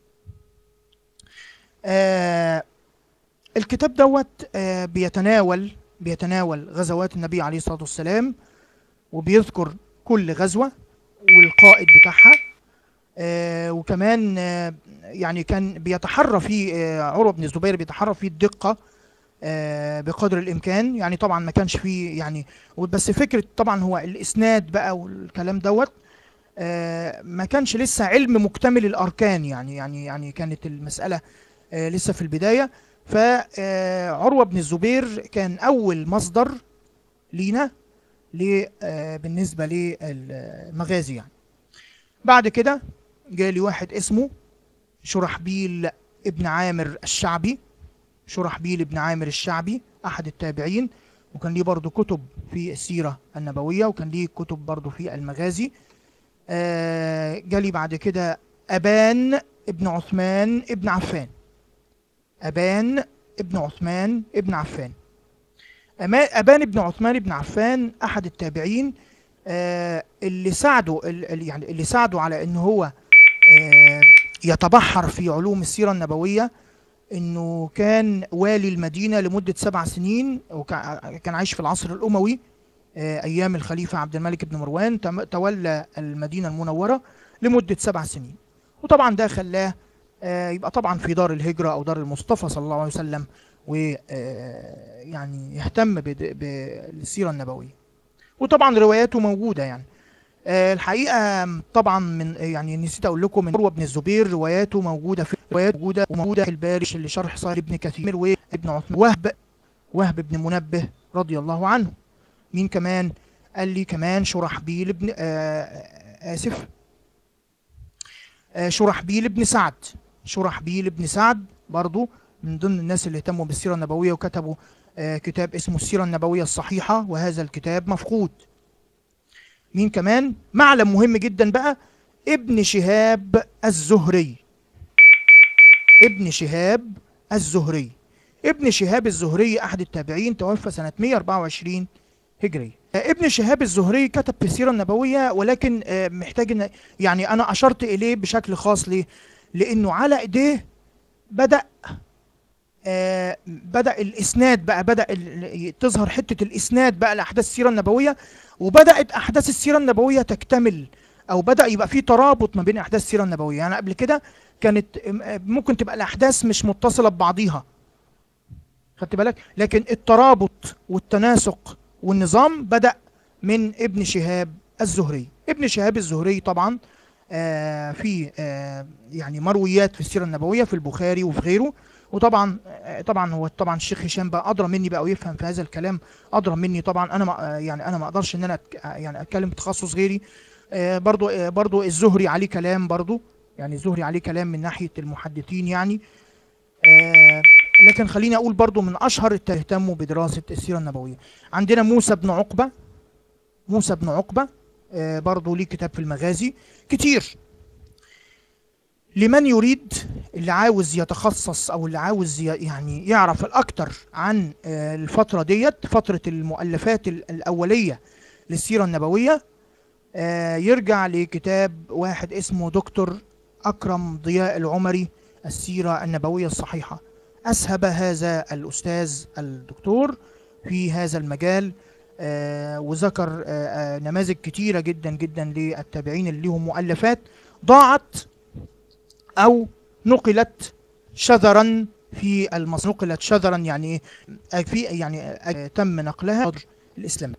آه الكتاب دوت آه بيتناول بيتناول غزوات النبي عليه الصلاة والسلام وبيذكر كل غزوة والقائد بتاعها آه وكمان آه يعني كان بيتحرى فيه آه عروة بن الزبير بيتحرى فيه الدقة آه بقدر الإمكان يعني طبعا ما كانش فيه يعني بس فكرة طبعا هو الإسناد بقى والكلام دوت آه ما كانش لسه علم مكتمل الأركان يعني يعني يعني كانت المسألة آه لسه في البداية فعروة بن الزبير كان أول مصدر لينا ل- آه، بالنسبة للمغازي يعني بعد كده جالي واحد اسمه شرحبيل ابن عامر الشعبي شرحبيل ابن عامر الشعبي أحد التابعين وكان ليه برضه كتب في السيرة النبوية وكان ليه كتب برضه في المغازي آه، جالي بعد كده أبان ابن عثمان ابن عفان أبان ابن عثمان ابن عفان أما- أبان ابن عثمان ابن عفان أحد التابعين آه، اللي ساعدوا ال- ال- يعني اللي ساعدوا على ان هو آه، يتبحر في علوم السيرة النبوية انه كان والي المدينة لمدة سبع سنين وكان عايش في العصر الأموي آه، أيام الخليفة عبد الملك بن مروان تم- تولى المدينة المنورة لمدة سبع سنين وطبعا ده خلاه آه، يبقى طبعا في دار الهجرة أو دار المصطفى صلى الله عليه وسلم ويعني يهتم بد- بالسيرة النبوية وطبعا رواياته موجودة يعني آه، الحقيقة طبعا من يعني نسيت أقول لكم من عروة بن الزبير رواياته موجودة في روايات موجودة وموجودة في البارش اللي شرح صحيح ابن كثير وابن عثمان وهب وهب بن منبه رضي الله عنه مين كمان قال لي كمان شرحبيل بن آه آسف آه شرحبيل بن سعد شرحبيل بن سعد برضو من ضمن الناس اللي اهتموا بالسيرة النبوية وكتبوا آه كتاب اسمه السيرة النبوية الصحيحة وهذا الكتاب مفقود مين كمان معلم مهم جدا بقى ابن شهاب الزهري ابن شهاب الزهري ابن شهاب الزهري احد التابعين توفى سنة 124 هجري آه، ابن شهاب الزهري كتب في السيرة النبوية ولكن آه، محتاج ان يعني انا اشرت اليه بشكل خاص ليه لانه على ايديه بدأ آه، بدأ الاسناد بقى بدأ ال- ال- تظهر حتة الاسناد بقى لاحداث السيرة النبوية وبدأت احداث السيرة النبوية تكتمل او بدأ يبقى في ترابط ما بين احداث السيرة النبوية يعني قبل كده كانت آه، ممكن تبقى الاحداث مش متصلة ببعضيها خدت بالك لكن الترابط والتناسق والنظام بدأ من ابن شهاب الزهري ابن شهاب الزهري طبعا آه في آه يعني مرويات في السيرة النبوية في البخاري وفي غيره وطبعا آه طبعا هو طبعا الشيخ هشام بقى ادرى مني بقى ويفهم في هذا الكلام ادرى مني طبعا انا ما آه يعني انا ما اقدرش ان انا أتك- آه يعني اتكلم بتخصص غيري آه برضو آه برضو الزهري عليه كلام برضو يعني الزهري عليه كلام من ناحية المحدثين يعني آه لكن خليني اقول برضو من اشهر اللي اهتموا بدراسة السيرة النبوية عندنا موسى بن عقبة موسى بن عقبة آه برضو ليه كتاب في المغازي كتير لمن يريد اللي عاوز يتخصص او اللي عاوز ي- يعني يعرف الاكتر عن آه الفترة ديت فترة المؤلفات ال- الاولية للسيرة النبوية آه يرجع لكتاب واحد اسمه دكتور اكرم ضياء العمري السيرة النبوية الصحيحة أسهب هذا الأستاذ الدكتور في هذا المجال آه، وذكر آه، آه، نماذج كتيرة جدا جدا للتابعين اللي لهم مؤلفات ضاعت أو نقلت شذرا في المصر نقلت شذرا يعني إيه؟ آه، في يعني آه، تم نقلها صدر الإسلام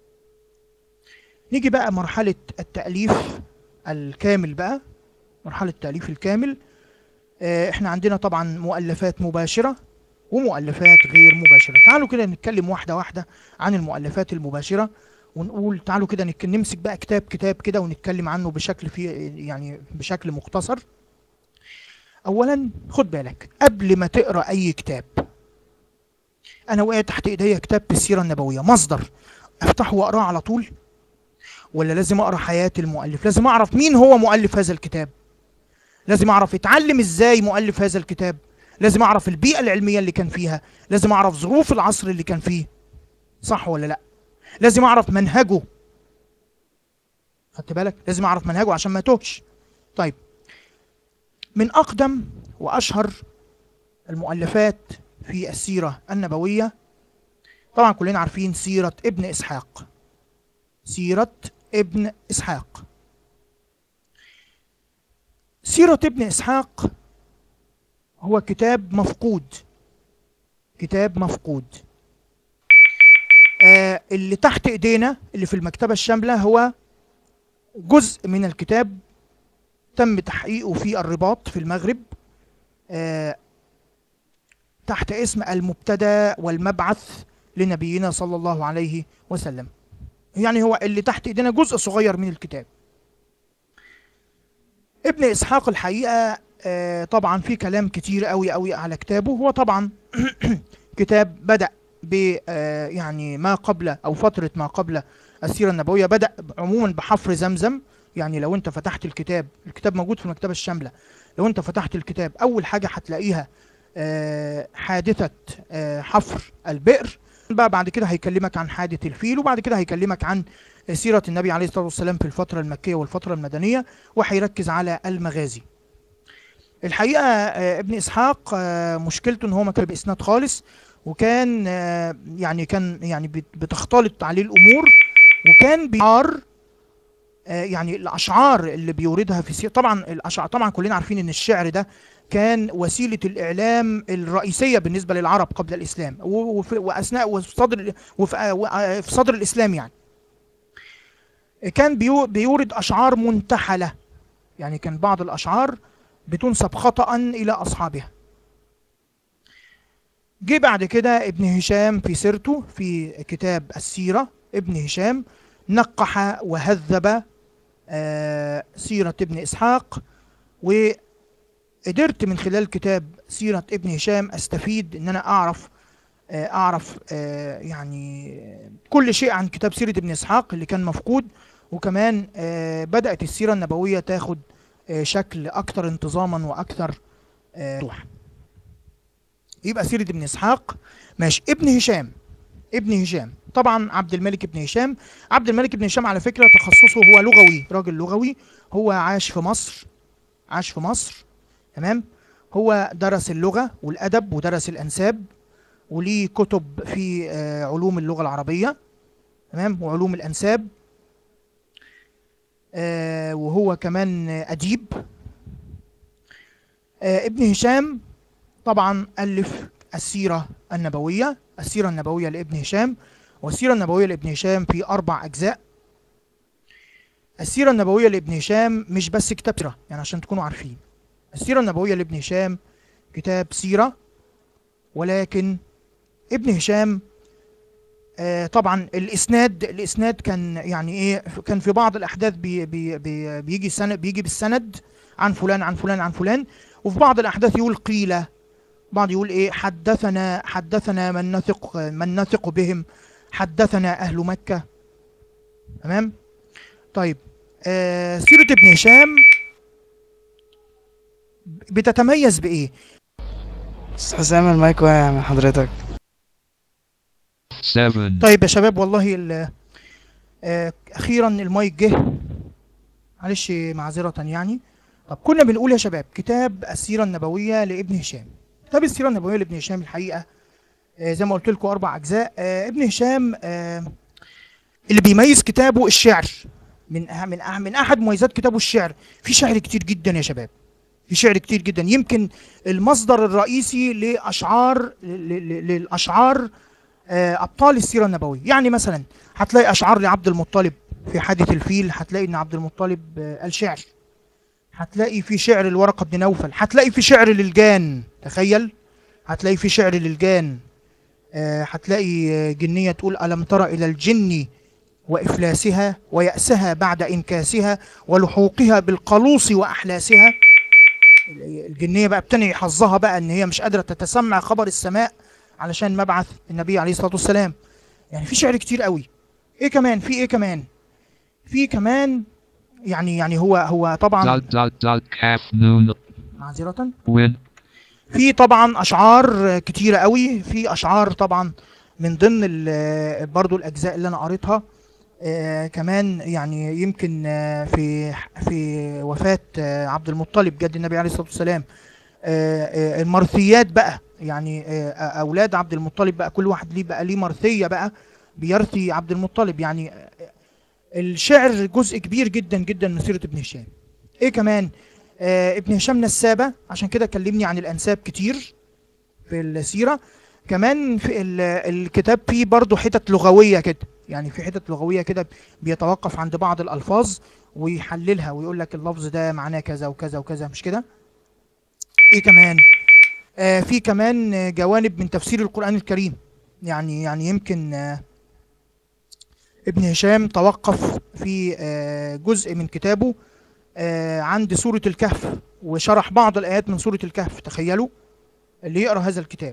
نيجي بقى مرحلة التأليف الكامل بقى مرحلة التأليف الكامل آه، احنا عندنا طبعا مؤلفات مباشرة ومؤلفات غير مباشرة تعالوا كده نتكلم واحدة واحدة عن المؤلفات المباشرة ونقول تعالوا كده نك- نمسك بقى كتاب كتاب كده ونتكلم عنه بشكل في يعني بشكل مختصر اولا خد بالك قبل ما تقرا اي كتاب انا وقع تحت ايديا كتاب في السيرة النبوية مصدر افتحه واقراه على طول ولا لازم اقرا حياة المؤلف لازم اعرف مين هو مؤلف هذا الكتاب لازم اعرف اتعلم ازاي مؤلف هذا الكتاب لازم اعرف البيئة العلمية اللي كان فيها لازم اعرف ظروف العصر اللي كان فيه صح ولا لا لازم اعرف منهجه خدت بالك لازم اعرف منهجه عشان ما توهش طيب من اقدم واشهر المؤلفات في السيرة النبوية طبعا كلنا عارفين سيرة ابن اسحاق سيرة ابن اسحاق سيرة ابن إسحاق هو كتاب مفقود كتاب مفقود آه اللي تحت ايدينا اللي في المكتبة الشاملة هو جزء من الكتاب تم تحقيقه في الرباط في المغرب آه تحت اسم المبتدا والمبعث لنبينا صلى الله عليه وسلم يعني هو اللي تحت ايدينا جزء صغير من الكتاب ابن اسحاق الحقيقه آه، طبعا في كلام كتير قوي قوي على كتابه هو طبعا كتاب بدا ب آه، يعني ما قبل او فتره ما قبل السيره النبويه بدا عموما بحفر زمزم يعني لو انت فتحت الكتاب الكتاب موجود في المكتبه الشامله لو انت فتحت الكتاب اول حاجه هتلاقيها آه، حادثه آه، حفر البئر بقى بعد كده هيكلمك عن حادث الفيل وبعد كده هيكلمك عن سيرة النبي عليه الصلاة والسلام في الفترة المكية والفترة المدنية وهيركز على المغازي الحقيقة آه، ابن إسحاق آه، مشكلته إن هو ما كان بإسناد خالص وكان آه، يعني كان يعني بت- بتختلط عليه الأمور وكان بيعار آه، يعني الأشعار اللي بيوردها في سير طبعا الأشعار طبعا كلنا عارفين إن الشعر ده كان وسيلة الإعلام الرئيسية بالنسبة للعرب قبل الإسلام و- وفي وأثناء وفي صدر وفي آه، و- في صدر الإسلام يعني كان بيو- بيورد أشعار منتحلة يعني كان بعض الأشعار بتنسب خطأ إلى أصحابها جه بعد كده ابن هشام في سيرته في كتاب السيرة ابن هشام نقح وهذب آه، سيرة ابن إسحاق وقدرت من خلال كتاب سيرة ابن هشام أستفيد إن أنا أعرف آه، أعرف آه، يعني كل شيء عن كتاب سيرة ابن إسحاق اللي كان مفقود وكمان آه، بدأت السيرة النبوية تاخد آه، شكل أكثر انتظاما وأكثر آه، وضوح يبقى سيرة ابن إسحاق ماشي ابن هشام ابن هشام طبعا عبد الملك ابن هشام عبد الملك ابن هشام على فكرة تخصصه هو لغوي راجل لغوي هو عاش في مصر عاش في مصر تمام هو درس اللغة والأدب ودرس الأنساب وليه كتب في آه، علوم اللغة العربية تمام وعلوم الأنساب آه، وهو كمان آه، أديب آه، ابن هشام طبعا ألف السيرة النبوية السيرة النبوية لابن هشام والسيرة النبوية لابن هشام في أربع أجزاء السيرة النبوية لابن هشام مش بس كتاب سيرة يعني عشان تكونوا عارفين السيرة النبوية لابن هشام كتاب سيرة ولكن ابن هشام آه طبعا الاسناد الاسناد كان يعني ايه كان في بعض الاحداث بي بي بي بيجي سند بيجي بالسند عن فلان عن فلان عن فلان وفي بعض الاحداث يقول قيل بعض يقول ايه حدثنا حدثنا من نثق من نثق بهم حدثنا اهل مكة تمام طيب آه سيرة ابن هشام بتتميز بايه أستاذ حسام المايك واقع من حضرتك seven, طيب يا شباب والله ال- آه، اخيرا المايك جه معلش معذرة يعني طب كنا بنقول يا شباب كتاب السيرة النبوية لابن هشام كتاب السيرة النبوية لابن هشام الحقيقة آه، زي ما قلت لكم أربع أجزاء آه، ابن هشام آه، اللي بيميز كتابه الشعر من أه من أه من أحد مميزات كتابه الشعر في شعر كتير جدا يا شباب في شعر كتير جدا يمكن المصدر الرئيسي لأشعار ل- ل- للأشعار آه، ابطال السيره النبويه يعني مثلا هتلاقي اشعار لعبد المطلب في حادث الفيل هتلاقي ان عبد المطلب آه، قال شعر هتلاقي في شعر لورقه بن نوفل هتلاقي في شعر للجان تخيل هتلاقي في شعر للجان آه، هتلاقي آه، جنيه تقول الم تر الى الجن وافلاسها وياسها بعد انكاسها ولحوقها بالقلوص واحلاسها الجنيه بقى بتنعي حظها بقى ان هي مش قادره تتسمع خبر السماء علشان مبعث النبي عليه الصلاه والسلام يعني في شعر كتير قوي ايه كمان في ايه كمان في كمان يعني يعني هو هو طبعا dot dot dot calf noon, معذره win, في طبعا اشعار كتيره قوي في اشعار طبعا من ضمن ال- برضو الاجزاء اللي انا قريتها آه، كمان يعني يمكن آه، في في وفاه آه، عبد المطلب جد النبي عليه الصلاه والسلام آه، آه، المرثيات بقى يعني آه، آه، اولاد عبد المطلب بقى كل واحد ليه بقى ليه مرثيه بقى بيرثي عبد المطلب يعني آه، الشعر جزء كبير جدا جدا من سيره ابن هشام ايه كمان آه ابن هشام نسابه عشان كده كلمني عن الانساب كتير في السيره كمان في ال- الكتاب فيه برضه حتت لغويه كده يعني في حتت لغويه كده بيتوقف عند بعض الالفاظ ويحللها ويقول لك اللفظ ده معناه كذا وكذا وكذا مش كده ايه كمان آه في كمان آه، جوانب من تفسير القرآن الكريم يعني يعني يمكن آه ابن هشام توقف في آه جزء من كتابه آه عند سورة الكهف وشرح بعض الآيات من سورة الكهف تخيلوا اللي يقرأ هذا الكتاب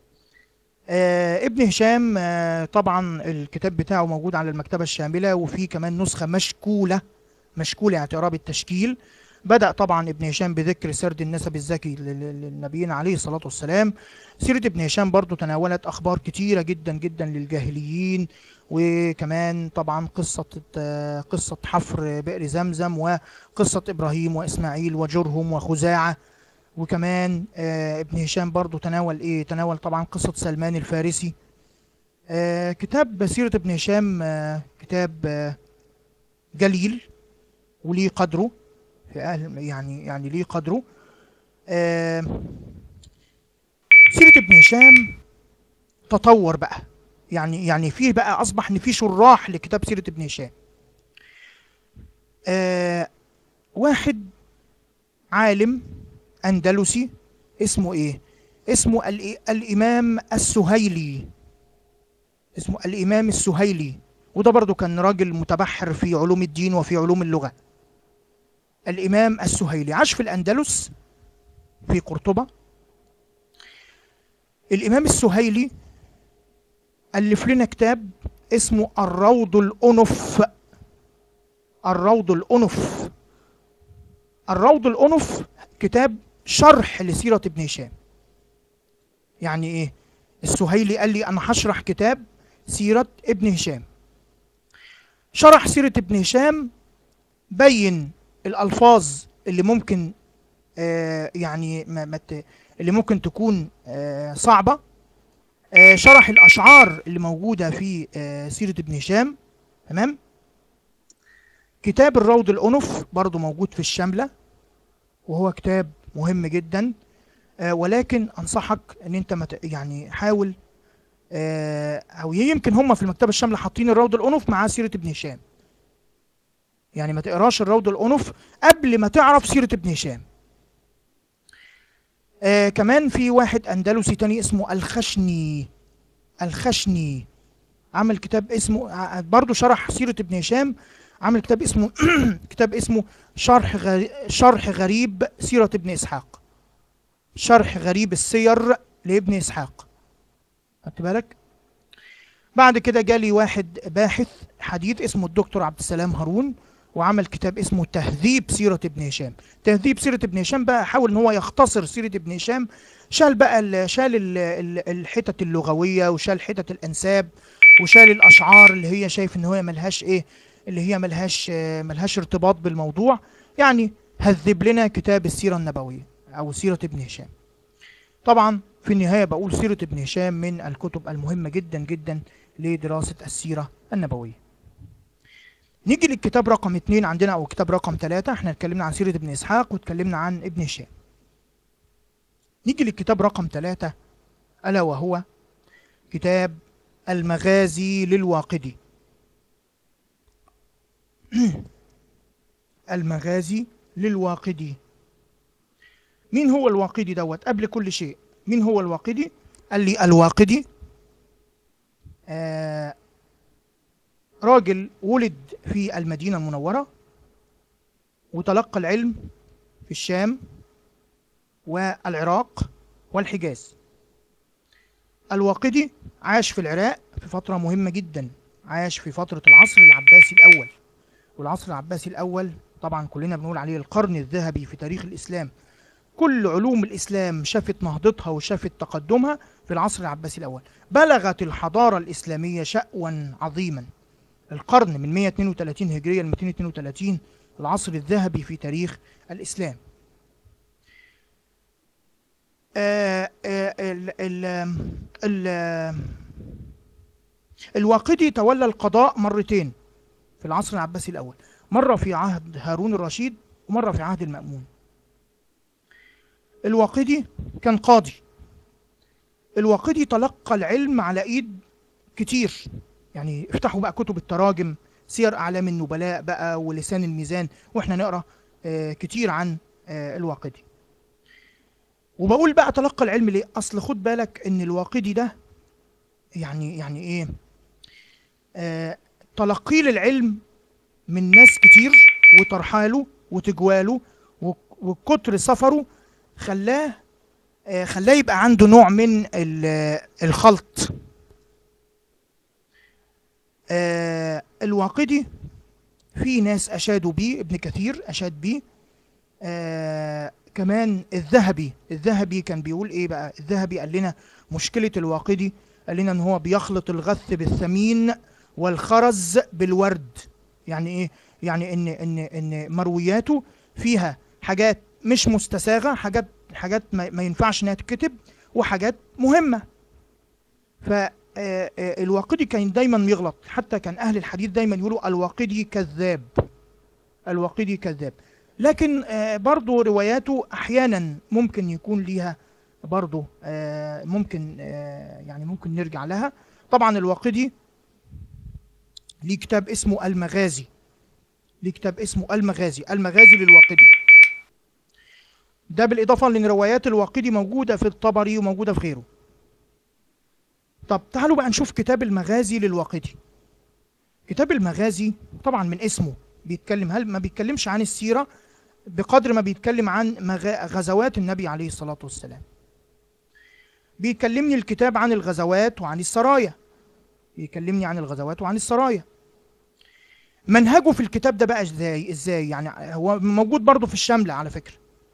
آه ابن هشام آه طبعا الكتاب بتاعه موجود على المكتبة الشاملة وفي كمان نسخة مشكولة مشكولة اعتراف التشكيل بدأ طبعا ابن هشام بذكر سرد النسب الذكي لل- لل- للنبيين عليه الصلاة والسلام سيرة ابن هشام برضو تناولت أخبار كتيرة جدا جدا للجاهليين وكمان طبعا قصة آه، قصة حفر بئر زمزم وقصة إبراهيم وإسماعيل وجرهم وخزاعة وكمان آه ابن هشام برضو تناول ايه تناول طبعا قصة سلمان الفارسي آه كتاب سيرة ابن هشام آه كتاب آه جليل وليه قدره في أهل يعني يعني ليه قدره آه سيرة ابن هشام تطور بقى يعني يعني فيه بقى اصبح ان في شراح لكتاب سيرة ابن هشام آه واحد عالم اندلسي اسمه ايه اسمه الإ- الامام السهيلي اسمه الامام السهيلي وده برضو كان راجل متبحر في علوم الدين وفي علوم اللغة الامام السهيلي عاش في الاندلس في قرطبة الامام السهيلي ألف لنا كتاب اسمه الروض الأنف الروض الأنف الروض الأنف كتاب شرح لسيرة ابن هشام يعني إيه السهيلي قال لي أنا هشرح كتاب سيرة ابن هشام شرح سيرة ابن هشام بين الألفاظ اللي ممكن آه يعني ما ما ت- اللي ممكن تكون آه صعبة آه، شرح الأشعار اللي موجودة في آه، سيرة ابن هشام تمام كتاب الروض الأنف برضو موجود في الشاملة وهو كتاب مهم جدا آه، ولكن أنصحك أن أنت مت يعني حاول آه، أو يمكن هم في المكتبة الشاملة حاطين الروض الأنف مع سيرة ابن هشام يعني ما تقراش الروض الأنف قبل ما تعرف سيرة ابن هشام آه كمان في واحد أندلسي تاني اسمه الخشني الخشني عمل كتاب اسمه ع- برضه شرح سيرة ابن هشام عمل كتاب اسمه كتاب اسمه شرح غري شرح غريب سيرة ابن إسحاق شرح غريب السير لابن إسحاق خدت بالك بعد كده جالي واحد باحث حديث اسمه الدكتور عبد السلام هارون وعمل كتاب اسمه تهذيب سيرة ابن هشام تهذيب سيرة ابن هشام بقى حاول ان هو يختصر سيرة ابن هشام شال بقى ال- شال ال- ال- الحتت اللغوية وشال حتت الأنساب وشال الأشعار اللي هي شايف إن هي ملهاش إيه اللي هي ملهاش آه، ملهاش ارتباط بالموضوع يعني هذب لنا كتاب السيرة النبوية أو سيرة ابن هشام طبعا في النهاية بقول سيرة ابن هشام من الكتب المهمة جدا جدا لدراسة السيرة النبوية نيجي للكتاب رقم اتنين عندنا أو الكتاب رقم ثلاثة احنا اتكلمنا عن سيرة ابن إسحاق واتكلمنا عن ابن هشام نيجي للكتاب رقم ثلاثة ألا وهو كتاب المغازي للواقدي المغازي للواقدي مين هو الواقدي دوت قبل كل شيء مين هو الواقدي قال لي الواقدي آه راجل ولد في المدينة المنورة وتلقى العلم في الشام والعراق والحجاز الواقدي عاش في العراق في فترة مهمة جدا عاش في فترة العصر العباسي الأول والعصر العباسي الأول طبعا كلنا بنقول عليه القرن الذهبي في تاريخ الإسلام كل علوم الإسلام شافت نهضتها وشافت تقدمها في العصر العباسي الأول بلغت الحضارة الإسلامية شأوا عظيما القرن من 132 هجرية ل 232 العصر الذهبي في تاريخ الإسلام آه، آه، ال ال ال الواقدي تولى القضاء مرتين في العصر العباسي الأول مرة في عهد هارون الرشيد ومرة في عهد المأمون الواقدي كان قاضي الواقدي تلقى العلم على ايد كتير يعني افتحوا بقى كتب التراجم سير اعلام النبلاء بقى ولسان الميزان واحنا نقرا آه كتير عن آه الواقدي وبقول بقى تلقى العلم ليه اصل خد بالك ان الواقدي ده يعني يعني ايه آه تلقيه للعلم من ناس كتير وترحاله وتجواله وك- وكتر سفره خلاه آه، خلاه يبقى عنده نوع من ال- الخلط آه، الواقدي في ناس أشادوا بيه ابن كثير أشاد بيه آه، كمان الذهبي الذهبي كان بيقول ايه بقى الذهبي قال لنا مشكلة الواقدي قال لنا ان هو بيخلط الغث بالثمين والخرز بالورد يعني ايه يعني ان ان ان مروياته فيها حاجات مش مستساغة حاجات حاجات ما, ما ينفعش انها تتكتب وحاجات مهمه ف آه، آه، الواقدي كان دايما يغلط حتى كان اهل الحديث دايما يقولوا الواقدي كذاب الواقدي كذاب لكن آه، برضو رواياته احيانا ممكن يكون ليها برضو آه، ممكن آه، يعني ممكن نرجع لها طبعا الواقدي ليه كتاب اسمه المغازي ليه كتاب اسمه المغازي المغازي للواقدي ده بالاضافه لان روايات الواقدي موجوده في الطبري وموجوده في غيره طب تعالوا بقى نشوف كتاب المغازي للواقدي كتاب المغازي طبعا من اسمه بيتكلم هل ما بيتكلمش عن السيره بقدر ما بيتكلم عن مغا- غزوات النبي عليه الصلاه والسلام بيكلمني الكتاب عن الغزوات وعن السرايا بيكلمني عن الغزوات وعن السرايا منهجه في الكتاب ده بقى ازاي ازاي يعني هو موجود برضه في الشاملة على فكرة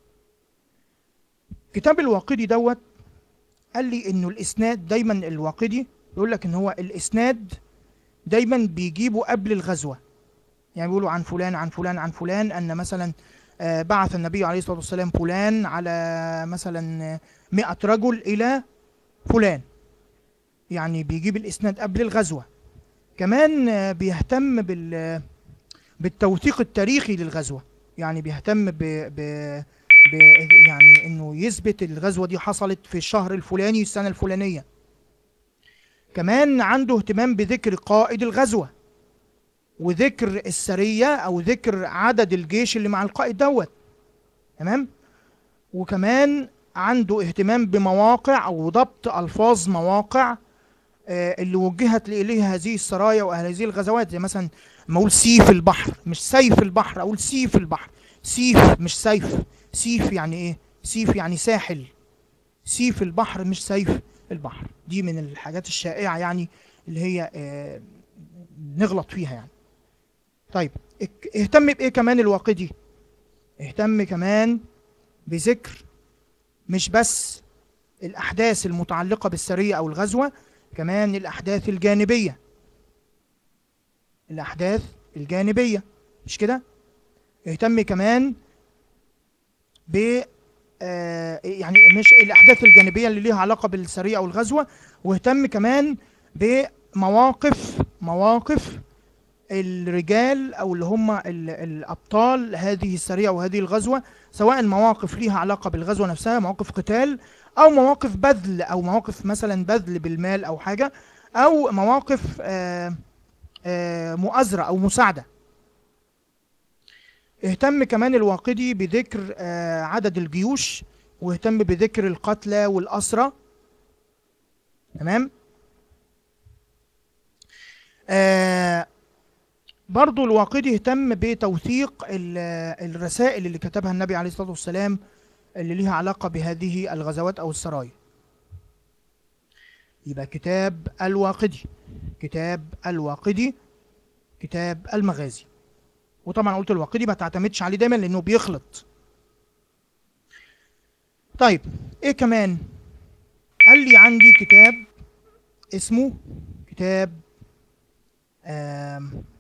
كتاب الواقدي دوت قال لي انه الاسناد دايما الواقدي يقول لك ان هو الاسناد دايما بيجيبه قبل الغزوة يعني بيقولوا عن فلان عن فلان عن فلان ان مثلا آه، بعث النبي عليه الصلاة والسلام فلان على مثلا آه، 100 رجل الى فلان يعني بيجيب الاسناد قبل الغزوه كمان آه، بيهتم بال بالتوثيق التاريخي للغزوه يعني بيهتم ب, ب... ب... يعني انه يثبت الغزوه دي حصلت في الشهر الفلاني السنه الفلانيه كمان عنده اهتمام بذكر قائد الغزوه وذكر السريه او ذكر عدد الجيش اللي مع القائد دوت تمام وكمان عنده اهتمام بمواقع او ضبط الفاظ مواقع آه، اللي وجهت اليها هذه السرايا وهذه الغزوات زي مثلا ما اقول سيف البحر مش سيف البحر اقول سيف البحر سيف مش سيف سيف يعني ايه سيف يعني ساحل سيف البحر مش سيف البحر دي من الحاجات الشائعة يعني اللي هي آه، نغلط فيها يعني طيب اك- اهتم بايه كمان الواقدي اهتم كمان بذكر مش بس الأحداث المتعلقة بالسرية أو الغزوة كمان الأحداث الجانبية الأحداث الجانبية مش كده؟ اهتم كمان ب آه، يعني مش الأحداث الجانبية اللي ليها علاقة بالسرية أو الغزوة واهتم كمان بمواقف مواقف الرجال أو اللي هم ال- الأبطال هذه السرية وهذه الغزوة سواء مواقف ليها علاقة بالغزوة نفسها مواقف قتال أو مواقف بذل أو مواقف مثلا بذل بالمال أو حاجة أو مواقف آه، آه، مؤازرة أو مساعدة اهتم كمان الواقدي بذكر آه، عدد الجيوش واهتم بذكر القتلى والأسرى تمام آه برضو الواقدي اهتم بتوثيق ال- الرسائل اللي كتبها النبي عليه الصلاة والسلام اللي ليها علاقة بهذه الغزوات أو السرايا يبقى كتاب الواقدي كتاب الواقدي كتاب المغازي وطبعا قلت الواقدي ما تعتمدش عليه دايما لأنه بيخلط طيب ايه كمان قال لي عندي كتاب اسمه كتاب آم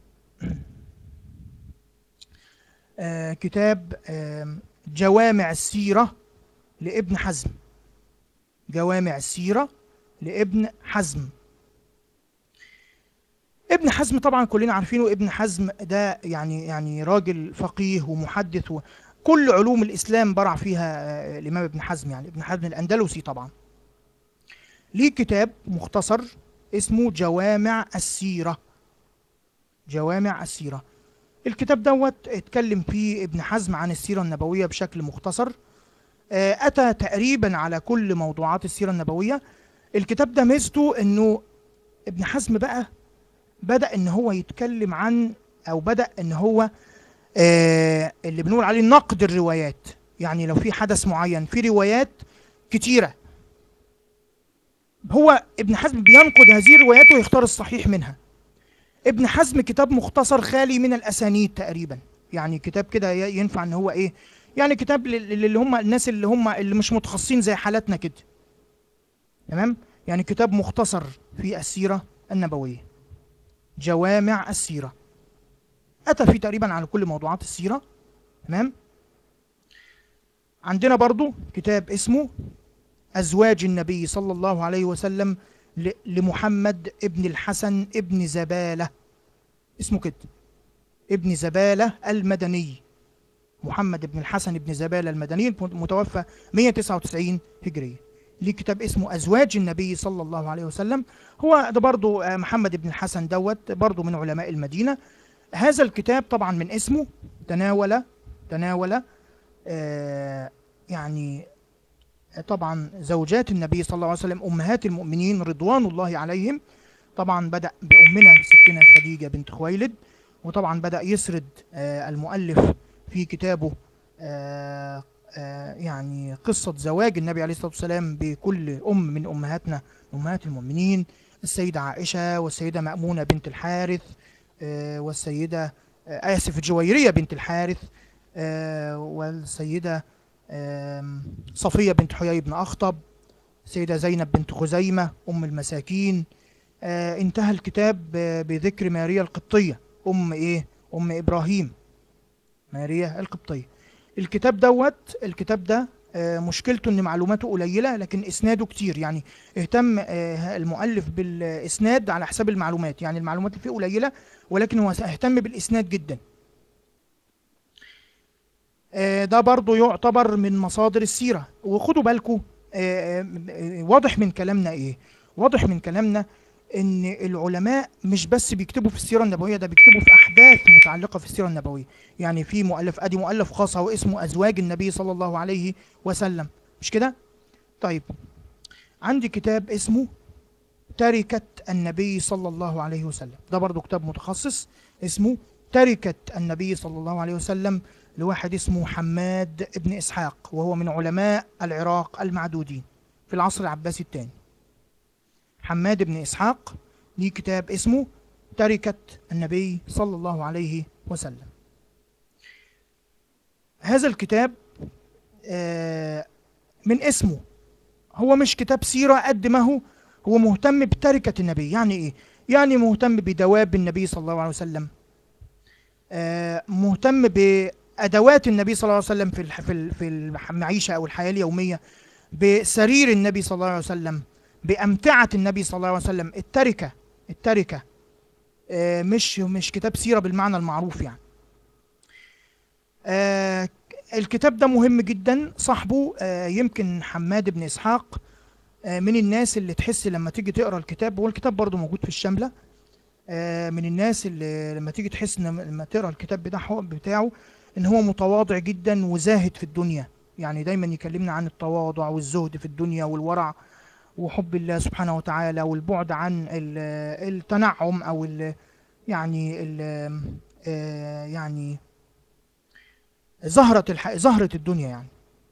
آه كتاب آم جوامع السيرة لابن حزم جوامع السيرة لابن حزم ابن حزم طبعا كلنا عارفينه ابن حزم ده يعني يعني راجل فقيه ومحدث وكل علوم الإسلام برع فيها آه، الإمام ابن حزم يعني ابن حزم الأندلسي طبعا ليه كتاب مختصر اسمه جوامع السيرة جوامع السيرة الكتاب دوت اتكلم فيه ابن حزم عن السيرة النبوية بشكل مختصر آه، أتى تقريبا على كل موضوعات السيرة النبوية الكتاب ده ميزته انه ابن حزم بقى بدأ ان هو يتكلم عن او بدأ ان هو آه اللي بنقول عليه نقد الروايات يعني لو في حدث معين في روايات كتيرة هو ابن حزم بينقد هذه الروايات ويختار الصحيح منها ابن حزم كتاب مختصر خالي من الاسانيد تقريبا يعني كتاب كده ي- ينفع ان هو ايه يعني كتاب لل- اللي هم الناس اللي هم اللي مش متخصصين زي حالاتنا كده تمام يعني كتاب مختصر في السيرة النبوية جوامع السيرة أتى فيه تقريبا على كل موضوعات السيرة تمام عندنا برضو كتاب اسمه أزواج النبي صلى الله عليه وسلم ل- لمحمد ابن الحسن ابن زبالة اسمه كده ابن زبالة المدني محمد بن الحسن بن زبالة المدني متوفى 199 هجرية ليه كتاب اسمه أزواج النبي صلى الله عليه وسلم هو ده برضو آه، محمد بن الحسن دوت برضو من علماء المدينة هذا الكتاب طبعا من اسمه تناول تناول آه، يعني طبعا زوجات النبي صلى الله عليه وسلم أمهات المؤمنين رضوان الله عليهم طبعا بدأ بأمنا ستنا خديجة بنت خويلد وطبعا بدأ يسرد آه، المؤلف في كتابه آه، آه، يعني قصة زواج النبي عليه الصلاة والسلام بكل أم من أمهاتنا أمهات المؤمنين السيدة عائشة والسيدة مأمونة بنت الحارث آه، والسيدة آه، آسف الجويرية بنت الحارث آه، والسيدة آم، صفية بنت حيي بن أخطب السيدة زينب بنت خزيمة أم المساكين آه، انتهى الكتاب ب- بذكر ماريا القبطية أم إيه؟ أم إبراهيم ماريا القبطية الكتاب دوت الكتاب ده آه، مشكلته ان معلوماته قليله لكن اسناده كتير يعني اهتم آه، المؤلف بالاسناد على حساب المعلومات يعني المعلومات اللي فيه قليله ولكن هو اهتم بالاسناد جدا آه، ده برضو يعتبر من مصادر السيره وخدوا بالكم واضح من كلامنا ايه واضح من كلامنا ان العلماء مش بس بيكتبوا في السيره النبويه ده بيكتبوا في احداث متعلقه في السيره النبويه يعني في مؤلف ادي مؤلف خاص هو اسمه ازواج النبي صلى الله عليه وسلم مش كده طيب عندي كتاب اسمه تركة النبي صلى الله عليه وسلم ده برضو كتاب متخصص اسمه تركة النبي صلى الله عليه وسلم لواحد اسمه حماد ابن إسحاق وهو من علماء العراق المعدودين في العصر العباسي الثاني حماد بن إسحاق ليه كتاب اسمه تركة النبي صلى الله عليه وسلم هذا الكتاب آه، من اسمه هو مش كتاب سيرة قد ما هو هو مهتم بتركة النبي يعني ايه يعني مهتم بدواب النبي صلى الله عليه وسلم آه، مهتم بأدوات النبي صلى الله عليه وسلم في الح- في ال- في المعيشة أو الحياة اليومية بسرير النبي صلى الله عليه وسلم بأمتعة النبي صلى الله عليه وسلم التركة التركة آه، مش مش كتاب سيرة بالمعنى المعروف يعني آه، الكتاب ده مهم جدا صاحبه آه، يمكن حماد بن إسحاق آه، من الناس اللي تحس لما تيجي تقرا الكتاب هو الكتاب برضه موجود في الشاملة آه، من الناس اللي لما تيجي تحس ان لما تقرا الكتاب بتاعه بتاعه ان هو متواضع جدا وزاهد في الدنيا يعني دايما يكلمنا عن التواضع والزهد في الدنيا والورع وحب الله سبحانه وتعالى والبعد عن ال- التنعم او ال يعني ال آه، يعني زهرة الح... زهرة الدنيا يعني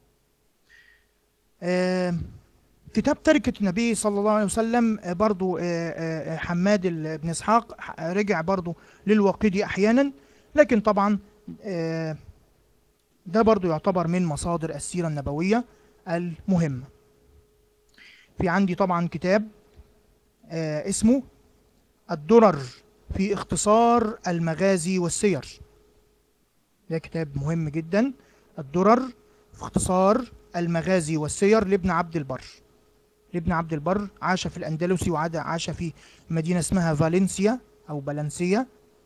آه، كتاب تركة النبي صلى الله عليه وسلم آه، برضو آه، آه، حماد ال- بن إسحاق ح- رجع برضو للواقدي أحيانا لكن طبعا آه، ده برضو يعتبر من مصادر السيرة النبوية المهمة في عندي طبعا كتاب آه، اسمه الدرر في اختصار المغازي والسير ده كتاب مهم جدا الدرر في اختصار المغازي والسير لابن عبد البر لابن عبد البر عاش في الأندلس وعاد عاش في مدينة اسمها فالنسيا أو بلنسيا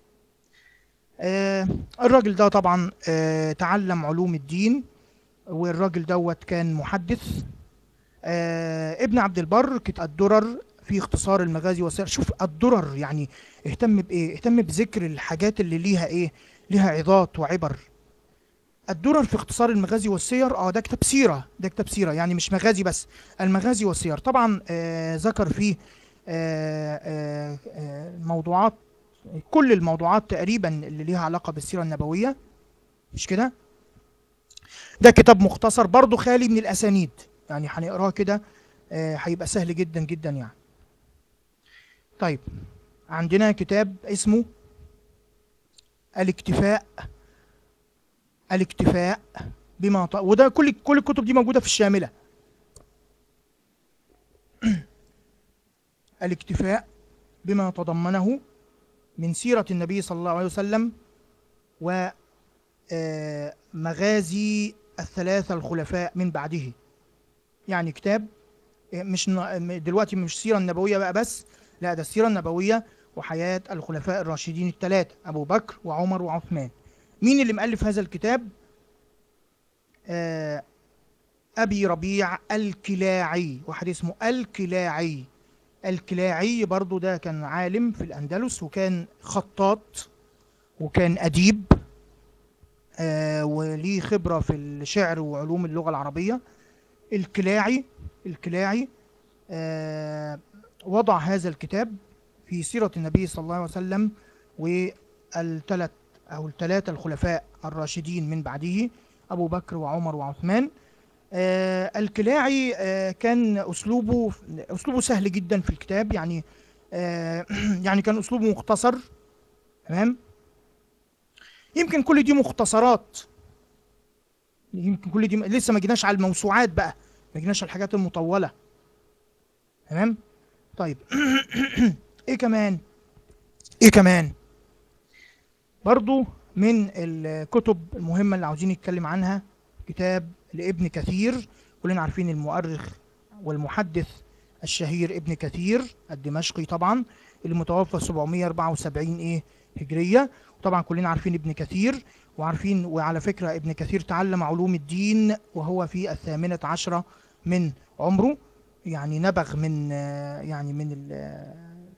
آه الراجل ده طبعا آه تعلم علوم الدين والراجل دوت كان محدث آه ابن عبد البر كت الدرر في اختصار المغازي والسير شوف الدرر يعني اهتم بايه اهتم بذكر الحاجات اللي ليها ايه ليها عظات وعبر الدرر في اختصار المغازي والسير اه ده كتاب سيره ده كتاب سيره يعني مش مغازي بس المغازي والسير طبعا آه ذكر فيه آه آه آه موضوعات كل الموضوعات تقريبا اللي ليها علاقه بالسيره النبويه مش كده ده كتاب مختصر برضه خالي من الاسانيد يعني هنقراه كده آه، هيبقى سهل جدا جدا يعني طيب عندنا كتاب اسمه الاكتفاء الاكتفاء بما ط... وده كل كل الكتب دي موجوده في الشامله الاكتفاء بما تضمنه من سيره النبي صلى الله عليه وسلم ومغازي الثلاثة الخلفاء من بعده يعني كتاب آه، مش ن- دلوقتي مش السيرة النبوية بقى بس لا ده السيرة النبوية وحياة الخلفاء الراشدين الثلاثة أبو بكر وعمر وعثمان مين اللي مؤلف هذا الكتاب؟ آه أبي ربيع الكلاعي واحد اسمه الكلاعي الكلاعي برضو ده كان عالم في الأندلس وكان خطاط وكان أديب آه وليه خبرة في الشعر وعلوم اللغة العربية الكلاعي الكلاعي آه وضع هذا الكتاب في سيرة النبي صلى الله عليه وسلم والثلاث أو الثلاثة الخلفاء الراشدين من بعده أبو بكر وعمر وعثمان آه الكلاعي آه كان أسلوبه أسلوبه سهل جدا في الكتاب يعني آه يعني كان أسلوبه مختصر تمام يمكن كل دي مختصرات يمكن كل دي لسه ما جيناش على الموسوعات بقى ما جيناش على الحاجات المطولة تمام طيب ايه كمان ايه كمان برضو من الكتب المهمة اللي عاوزين نتكلم عنها كتاب لابن كثير كلنا عارفين المؤرخ والمحدث الشهير ابن كثير الدمشقي طبعا اللي متوفى 774 ايه هجرية وطبعا كلنا عارفين ابن كثير وعارفين وعلى فكرة ابن كثير تعلم علوم الدين وهو في الثامنة عشرة من عمره يعني نبغ من آه، يعني من ال-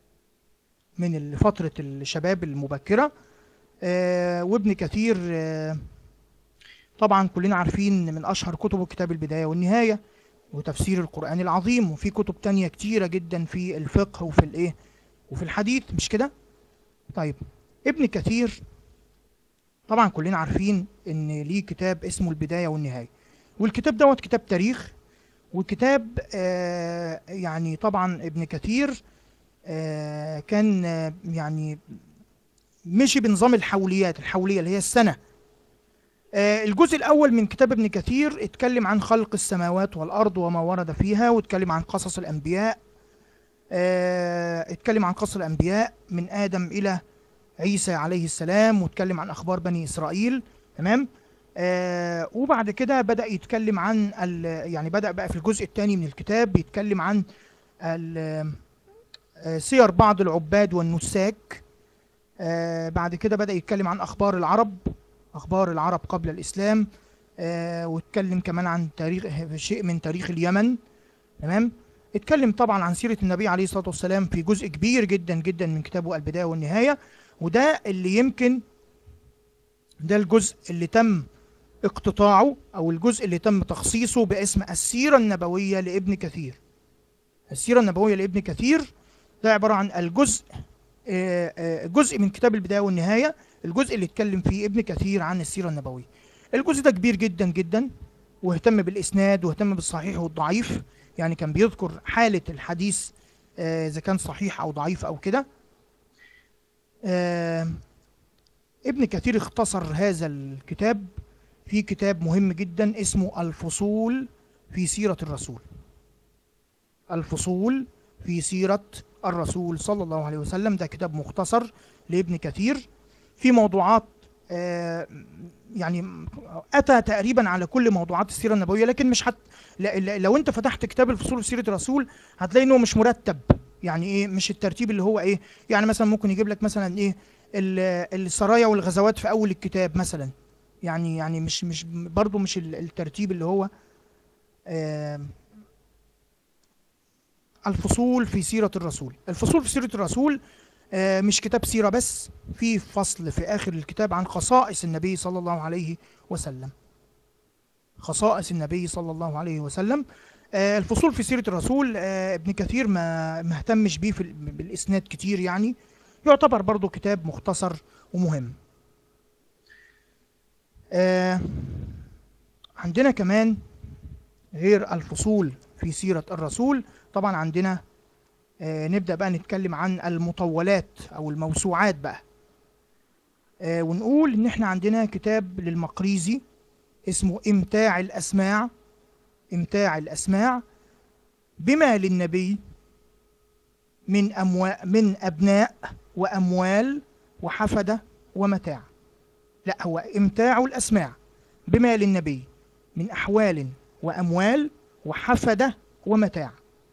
من ال- فترة الشباب المبكرة آه، وابن كثير آه، طبعا كلنا عارفين من أشهر كتبه كتاب البداية والنهاية وتفسير القرآن العظيم وفي كتب تانية كتيرة جدا في الفقه وفي الايه وفي الحديث مش كده طيب ابن كثير طبعا كلنا عارفين ان ليه كتاب اسمه البداية والنهاية والكتاب دوت كتاب تاريخ وكتاب آه يعني طبعا ابن كثير آه كان آه يعني مشي بنظام الحوليات الحولية اللي هي السنة آه الجزء الأول من كتاب ابن كثير اتكلم عن خلق السماوات والأرض وما ورد فيها واتكلم عن قصص الأنبياء آه اتكلم عن قصص الأنبياء من آدم إلى عيسى عليه السلام واتكلم عن أخبار بني إسرائيل تمام آه وبعد كده بدأ يتكلم عن ال- يعني بدأ بقى في الجزء الثاني من الكتاب بيتكلم عن ال- آه، سير بعض العباد والنساك آه بعد كده بدأ يتكلم عن أخبار العرب أخبار العرب قبل الإسلام آه واتكلم كمان عن تاريخ شيء من تاريخ اليمن تمام اتكلم طبعا عن سيرة النبي عليه الصلاة والسلام في جزء كبير جدا جدا من كتابه البداية والنهاية وده اللي يمكن ده الجزء اللي تم اقتطاعه او الجزء اللي تم تخصيصه باسم السيرة النبوية لابن كثير السيرة النبوية لابن كثير ده عبارة عن الجزء آه، آه، جزء من كتاب البداية والنهاية الجزء اللي اتكلم فيه ابن كثير عن السيرة النبوية الجزء ده كبير جدا جدا واهتم بالإسناد واهتم بالصحيح والضعيف يعني كان بيذكر حالة الحديث آه، إذا كان صحيح أو ضعيف أو كده آه، ابن كثير اختصر هذا الكتاب في كتاب مهم جدا اسمه الفصول في سيرة الرسول الفصول في سيرة الرسول صلى الله عليه وسلم ده كتاب مختصر لابن كثير في موضوعات آه، يعني أتى تقريبا على كل موضوعات السيرة النبوية لكن مش حت لا- لا- لو أنت فتحت كتاب الفصول في سيرة الرسول هتلاقي إنه مش مرتب يعني إيه مش الترتيب اللي هو إيه يعني مثلا ممكن يجيب لك مثلا إيه ال- السرايا والغزوات في أول الكتاب مثلا يعني يعني مش مش برضه مش ال- الترتيب اللي هو آم، الفصول في سيرة الرسول الفصول في سيرة الرسول آه، مش كتاب سيرة بس في فصل في آخر الكتاب عن خصائص النبي صلى الله عليه وسلم خصائص النبي صلى الله عليه وسلم آه، الفصول في سيرة الرسول آه، ابن كثير ما ما اهتمش بيه في ال- بالإسناد كتير يعني يعتبر برضو كتاب مختصر ومهم آه، عندنا كمان غير الفصول في سيرة الرسول طبعا عندنا آه، نبدأ بقى نتكلم عن المطولات أو الموسوعات بقى آه، ونقول إن إحنا عندنا كتاب للمقريزي اسمه إمتاع الأسماع إمتاع الأسماع بما للنبي من أموا من أبناء وأموال وحفدة ومتاع لا هو إمتاع الأسماع بما للنبي من أحوال وأموال وحفدة ومتاع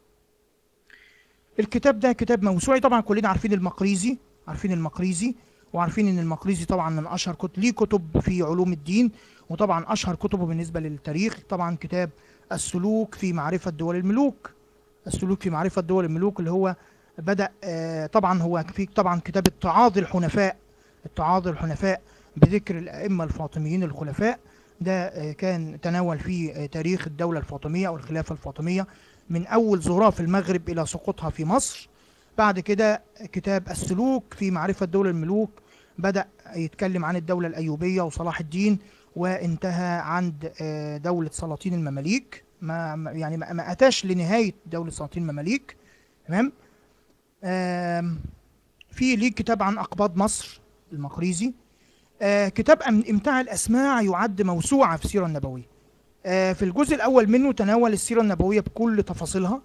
الكتاب ده كتاب موسوعي طبعا كلنا عارفين المقريزي عارفين المقريزي وعارفين ان المقريزي طبعا من اشهر كتب ليه كتب في علوم الدين وطبعا اشهر كتبه بالنسبه للتاريخ طبعا كتاب السلوك في معرفه دول الملوك السلوك في معرفه دول الملوك اللي هو بدا آه، طبعا هو في طبعا كتاب التعاضي الحنفاء التعاضي الحنفاء بذكر الائمه الفاطميين الخلفاء ده آه، كان تناول فيه آه، تاريخ الدوله الفاطميه او الخلافه الفاطميه من اول ظهورها في المغرب الى سقوطها في مصر بعد كده كتاب السلوك في معرفه دول الملوك بدأ يتكلم عن الدولة الأيوبية وصلاح الدين وانتهى عند آه، دولة سلاطين المماليك ما ما- يعني ما ما أتاش لنهاية دولة سلاطين المماليك تمام آم، في ليه كتاب عن أقباط مصر المقريزي آه، كتاب أم- إمتاع الأسماع يعد موسوعة في السيرة النبوية آه، في الجزء الأول منه تناول السيرة النبوية بكل تفاصيلها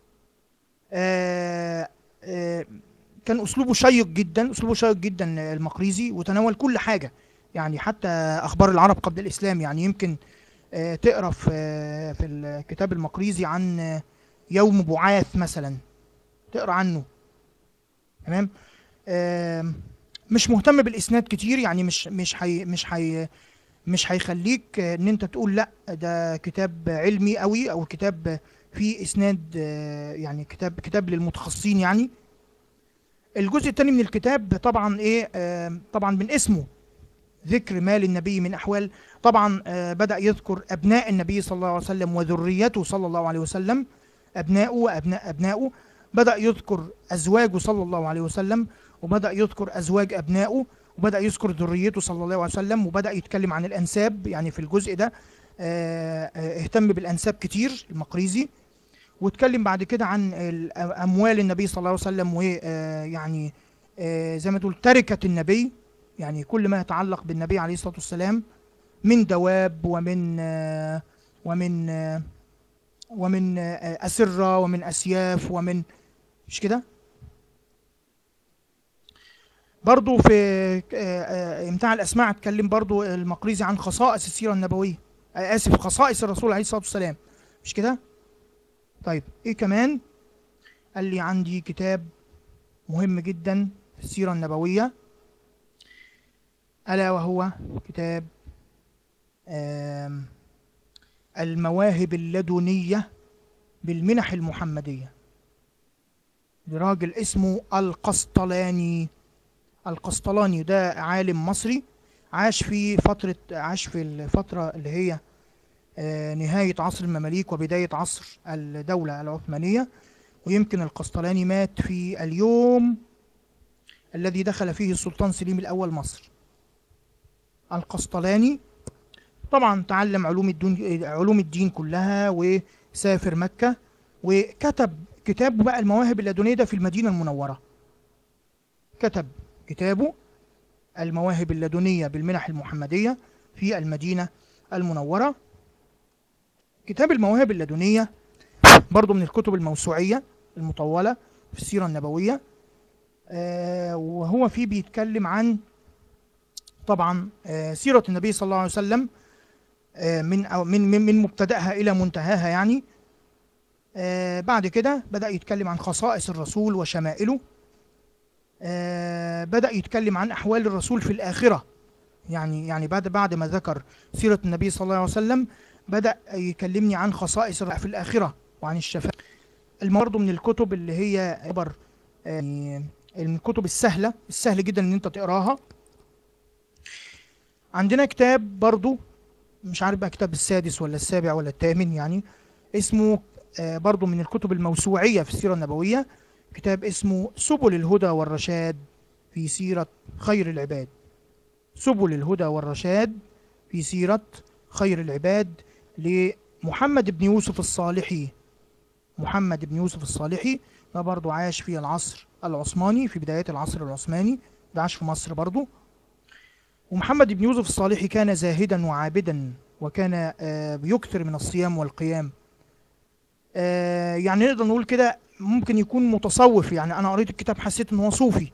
آه، آه، كان اسلوبه شيق جدا اسلوبه شيق جدا المقريزي وتناول كل حاجه يعني حتى اخبار العرب قبل الاسلام يعني يمكن آه، تقرا في آه، في الكتاب المقريزي عن آه، يوم بعاث مثلا تقرا عنه تمام آم، مش مهتم بالاسناد كتير يعني مش مش حي مش حي مش هيخليك آه، ان انت تقول لا ده كتاب علمي قوي او كتاب فيه اسناد آه، يعني كتاب كتاب للمتخصصين يعني الجزء الثاني من الكتاب طبعا ايه آه طبعا من اسمه ذكر ما للنبي من احوال طبعا آه بدا يذكر ابناء النبي صلى الله عليه وسلم وذريته صلى الله عليه وسلم ابناؤه وابناء ابنائه بدا يذكر ازواجه صلى الله عليه وسلم وبدا يذكر ازواج ابنائه وبدا يذكر ذريته صلى الله عليه وسلم وبدا يتكلم عن الانساب يعني في الجزء ده آه آه اهتم بالانساب كتير المقريزي واتكلم بعد كده عن ال- اموال النبي صلى الله عليه وسلم ويعني زي ما تقول تركه النبي يعني كل ما يتعلق بالنبي عليه الصلاه والسلام من دواب ومن آه، ومن آه، ومن آه، اسره ومن اسياف ومن مش كده برضو في آه، آه، امتاع الاسماع اتكلم برضو المقريزي عن خصائص السيره النبويه آه، اسف خصائص الرسول عليه الصلاه والسلام مش كده طيب ايه كمان قال لي عندي كتاب مهم جدا في السيرة النبوية ألا وهو كتاب آم، المواهب اللدنية بالمنح المحمدية لراجل اسمه القسطلاني القسطلاني ده عالم مصري عاش في فترة عاش في الفترة اللي هي آه، نهاية عصر المماليك وبداية عصر الدولة العثمانية ويمكن القسطلاني مات في اليوم الذي دخل فيه السلطان سليم الأول مصر القسطلاني طبعا تعلم علوم الدين علوم الدين كلها وسافر مكة وكتب كتابه بقى المواهب اللدنية ده في المدينة المنورة كتب كتابه المواهب اللدنية بالمنح المحمدية في المدينة المنورة كتاب المواهب اللدنية برضو من الكتب الموسوعية المطولة في السيرة النبوية آه وهو فيه بيتكلم عن طبعا آه سيرة النبي صلى الله عليه وسلم آه من أو من من من مبتدأها إلى منتهاها يعني آه بعد كده بدأ يتكلم عن خصائص الرسول وشمائله آه بدأ يتكلم عن أحوال الرسول في الآخرة يعني يعني بعد بعد ما ذكر سيرة النبي صلى الله عليه وسلم بدأ يكلمني عن خصائص الر- في الآخرة وعن الشفاعة الم- برضه من الكتب اللي هي عبر يعني من الكتب السهلة السهل جدا ان انت تقراها عندنا كتاب برضه مش عارف بقى كتاب السادس ولا السابع ولا الثامن يعني اسمه آه، برضه من الكتب الموسوعية في السيرة النبوية كتاب اسمه سبل الهدى والرشاد في سيرة خير العباد سبل الهدى والرشاد في سيرة خير العباد لمحمد بن يوسف الصالحي محمد بن يوسف الصالحي ده برضو عاش في العصر العثماني في بدايات العصر العثماني ده عاش في مصر برضو ومحمد بن يوسف الصالحي كان زاهدا وعابدا وكان آه، بيكثر من الصيام والقيام آه، يعني نقدر نقول كده ممكن يكون متصوف يعني انا قريت الكتاب حسيت ان هو صوفي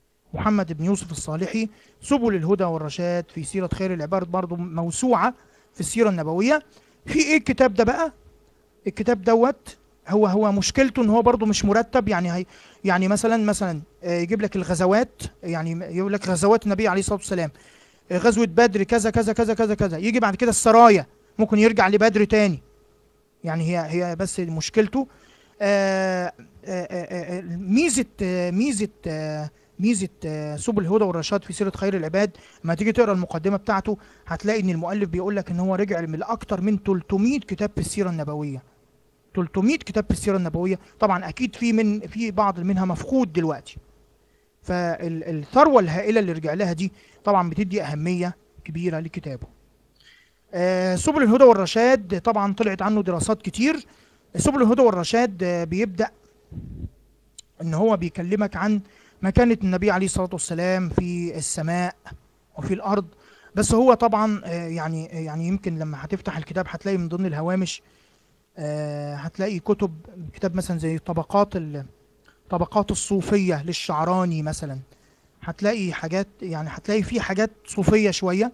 محمد بن يوسف الصالحي سبل الهدى والرشاد في سيرة خير العباد برضو موسوعة في السيره النبويه في ايه الكتاب ده بقى الكتاب دوت هو هو مشكلته ان هو برضو مش مرتب يعني هي يعني مثلا مثلا آه، يجيب لك الغزوات يعني يقول لك غزوات النبي عليه الصلاه والسلام آه، غزوه بدر كذا كذا كذا كذا كذا يجي بعد كده السرايا ممكن يرجع لبدر تاني يعني هي هي بس مشكلته آه، آه، آه، آه، ميزه آه، ميزه آه، ميزه آه، سبل الهدى والرشاد في سيره خير العباد لما تيجي تقرا المقدمه بتاعته هتلاقي ان المؤلف بيقول لك ان هو رجع من اكتر من 300 كتاب في السيره النبويه 300 كتاب في السيره النبويه طبعا اكيد في من في بعض منها مفقود دلوقتي فالثروه الهائله اللي رجع لها دي طبعا بتدي اهميه كبيره لكتابه آه، سبل الهدى والرشاد طبعا طلعت عنه دراسات كتير سبل الهدى والرشاد آه، بيبدا ان هو بيكلمك عن مكانه النبي عليه الصلاه والسلام في السماء وفي الارض بس هو طبعا آه، يعني يعني يمكن لما هتفتح الكتاب هتلاقي من ضمن الهوامش آه، هتلاقي كتب كتاب مثلا زي طبقات ال- طبقات الصوفيه للشعراني مثلا هتلاقي حاجات يعني هتلاقي فيه حاجات صوفيه شويه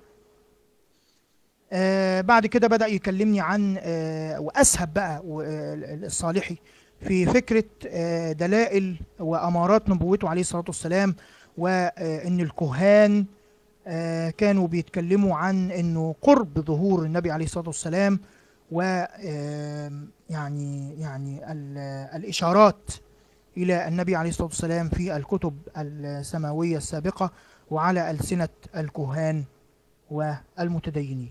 آه بعد كده بدأ يكلمني عن آه وأسهب بقى و- آه، الصالحي في فكرة آه دلائل وأمارات نبوته عليه الصلاة والسلام وإن الكهان آه كانوا بيتكلموا عن إنه قرب ظهور النبي عليه الصلاة والسلام و آه، يعني يعني ال- الإشارات إلى النبي عليه الصلاة والسلام في الكتب السماوية السابقة وعلى ألسنة الكهان والمتدينين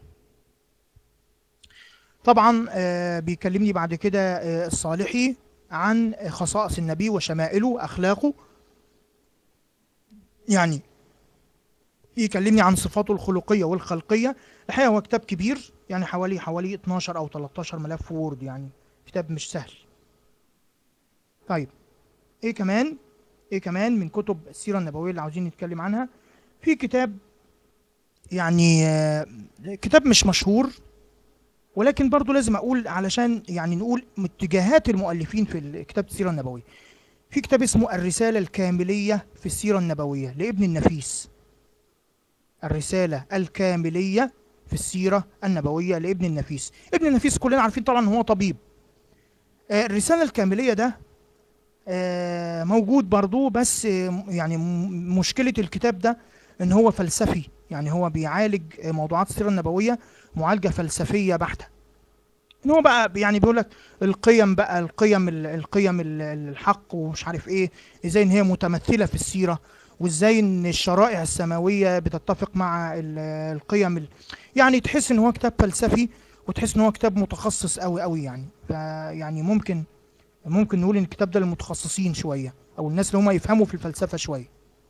طبعا آه، بيكلمني بعد كده آه، الصالحي عن خصائص النبي وشمائله أخلاقه يعني يكلمني عن صفاته الخلقية والخلقية الحقيقة هو كتاب كبير يعني حوالي حوالي 12 أو 13 ملف وورد يعني كتاب مش سهل طيب ايه كمان ايه كمان من كتب السيرة النبوية اللي عاوزين نتكلم عنها في كتاب يعني آه، كتاب مش مشهور ولكن برضو لازم اقول علشان يعني نقول اتجاهات المؤلفين في كتاب السيرة النبوية في كتاب اسمه الرسالة الكاملية في السيرة النبوية لابن النفيس الرسالة الكاملية في السيرة النبوية لابن النفيس ابن النفيس كلنا عارفين طبعا هو طبيب آه، الرسالة الكاملية ده آه، موجود برضو بس آه، يعني م- مشكلة الكتاب ده ان هو فلسفي يعني هو بيعالج آه، موضوعات السيرة النبوية معالجة فلسفية بحتة ان هو بقى يعني بيقول لك القيم بقى القيم ال- القيم ال- الحق ومش عارف ايه ازاي ان هي متمثلة في السيرة وازاي ان الشرائع السماوية بتتفق مع ال- القيم ال... يعني تحس ان هو كتاب فلسفي وتحس ان هو كتاب متخصص قوي قوي يعني فيعني ممكن ممكن نقول ان الكتاب ده للمتخصصين شوية او الناس اللي هم يفهموا في الفلسفة شوية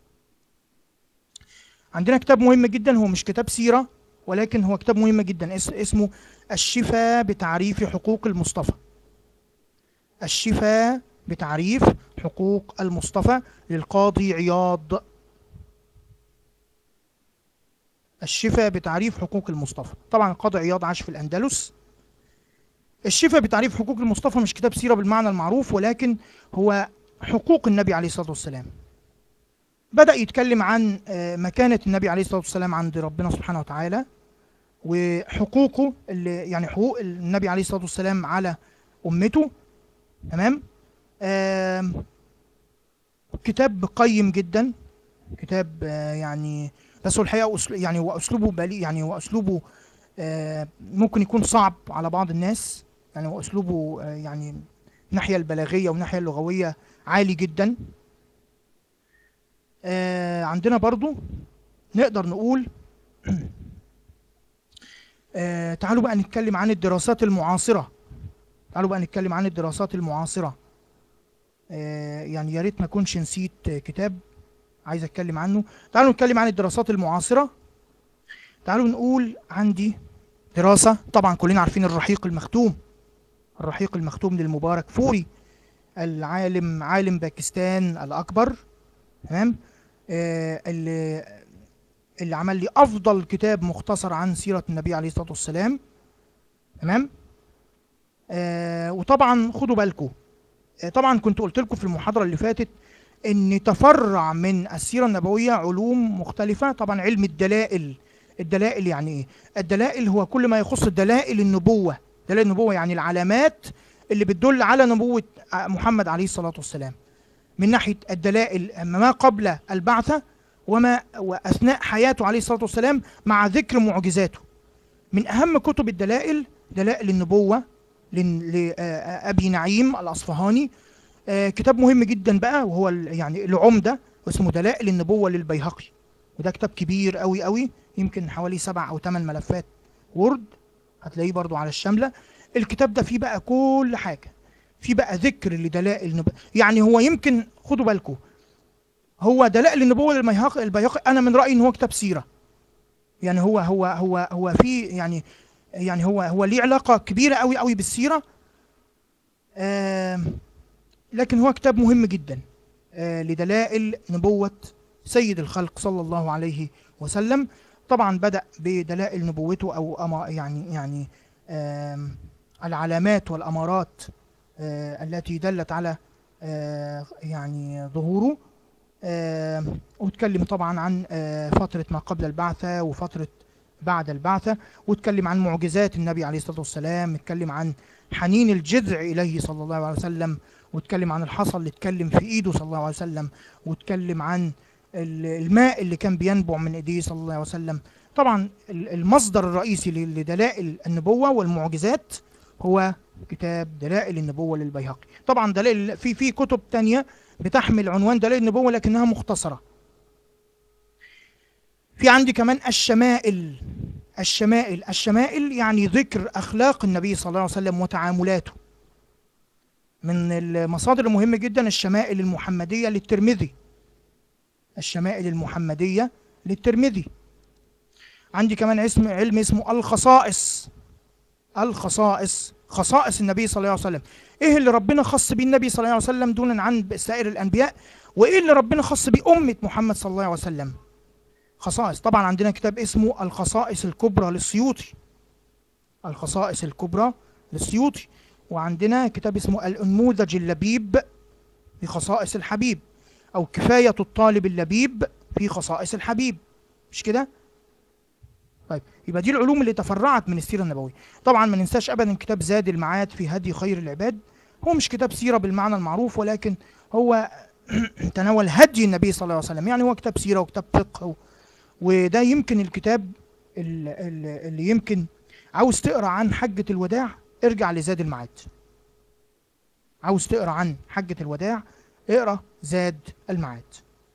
عندنا كتاب مهم جدا هو مش كتاب سيرة ولكن هو كتاب مهم جدا اس- اسمه الشفاء بتعريف حقوق المصطفى الشفاء بتعريف حقوق المصطفى للقاضي عياض الشفاء بتعريف حقوق المصطفى طبعا القاضي عياض عاش في الأندلس الشفاء بتعريف حقوق المصطفى مش كتاب سيرة بالمعنى المعروف ولكن هو حقوق النبي عليه الصلاة والسلام بدأ يتكلم عن آه، مكانة النبي عليه الصلاة والسلام عند ربنا سبحانه وتعالى وحقوقه اللي يعني حقوق النبي عليه الصلاة والسلام على أمته تمام آم، كتاب قيم جدا كتاب آه، يعني بس هو الحقيقة أسل- يعني وأسلوبه بليغ يعني وأسلوبه آه، ممكن يكون صعب على بعض الناس يعني وأسلوبه آه، يعني من الناحية البلاغية والناحية اللغوية عالي جدا آه، عندنا برضو نقدر نقول آه، تعالوا بقى نتكلم عن الدراسات المعاصرة تعالوا بقى نتكلم عن الدراسات المعاصرة آه، يعني يا ريت ما اكونش نسيت آه، كتاب عايز اتكلم عنه تعالوا نتكلم عن الدراسات المعاصرة تعالوا نقول عندي دراسة طبعا كلنا عارفين الرحيق المختوم الرحيق المختوم للمبارك فوري العالم عالم باكستان الأكبر تمام آه، اللي اللي عمل لي افضل كتاب مختصر عن سيره النبي عليه الصلاه والسلام تمام آه وطبعا خدوا بالكم آه طبعا كنت قلت لكم في المحاضره اللي فاتت ان تفرع من السيره النبويه علوم مختلفه طبعا علم الدلائل الدلائل يعني ايه الدلائل هو كل ما يخص دلائل النبوة دلائل النبوة يعني العلامات اللي بتدل على نبوة محمد عليه الصلاة والسلام من ناحية الدلائل ما قبل البعثة وما وأثناء حياته عليه الصلاة والسلام مع ذكر معجزاته من أهم كتب الدلائل دلائل النبوة لأبي نعيم الأصفهاني آه، كتاب مهم جدا بقى وهو ال- يعني العمدة واسمه دلائل النبوة للبيهقي وده كتاب كبير قوي قوي يمكن حوالي سبع أو ثمان ملفات وورد هتلاقيه برضو على الشاملة الكتاب ده فيه بقى كل حاجة فيه بقى ذكر لدلائل النبوة يعني هو يمكن خدوا بالكم هو دلائل النبوة للبيهقي البيهقي أنا من رأيي إن هو كتاب سيرة يعني هو هو هو هو في يعني يعني هو هو ليه علاقة كبيرة قوي قوي بالسيرة آم، لكن هو كتاب مهم جدا آه، لدلائل نبوة سيد الخلق صلى الله عليه وسلم طبعا بدأ بدلائل نبوته أو أما يعني يعني آم، العلامات والأمارات آه، التي دلت على آه، يعني ظهوره آم، واتكلم طبعا عن آه، فترة ما قبل البعثة وفترة بعد البعثة واتكلم عن معجزات النبي عليه الصلاة والسلام اتكلم عن حنين الجذع إليه صلى الله عليه وسلم واتكلم عن الحصى اللي اتكلم في ايده صلى الله عليه وسلم واتكلم عن ال- الماء اللي كان بينبع من ايديه صلى الله عليه وسلم طبعا ال- المصدر الرئيسي ل- لدلائل النبوة والمعجزات هو كتاب دلائل النبوة للبيهقي طبعا دلائل في في كتب تانية بتحمل عنوان دلائل النبوة لكنها مختصرة في عندي كمان الشمائل الشمائل الشمائل يعني ذكر أخلاق النبي صلى الله عليه وسلم وتعاملاته من المصادر المهمة جدا الشمائل المحمدية للترمذي الشمائل المحمدية للترمذي عندي كمان اسم علم اسمه الخصائص الخصائص خصائص النبي صلى الله عليه وسلم ايه اللي ربنا خص بيه النبي صلى الله عليه وسلم دونا عن سائر الانبياء وايه اللي ربنا خص بيه امه محمد صلى الله عليه وسلم خصائص طبعا عندنا كتاب اسمه الخصائص الكبرى للسيوطي الخصائص الكبرى للسيوطي وعندنا كتاب اسمه الأنموذج اللبيب في خصائص الحبيب أو كفاية الطالب اللبيب في خصائص الحبيب مش كده؟ طيب يبقى دي العلوم اللي تفرعت من السيرة النبوية طبعا ما ننساش أبدا كتاب زاد المعاد في هدي خير العباد هو مش كتاب سيرة بالمعنى المعروف ولكن هو تناول هدي النبي صلى الله عليه وسلم يعني هو كتاب سيرة وكتاب فقه و- وده يمكن الكتاب ال- ال- اللي يمكن عاوز تقرا عن حجة الوداع ارجع لزاد المعاد عاوز تقرا عن حجة الوداع اقرا زاد المعاد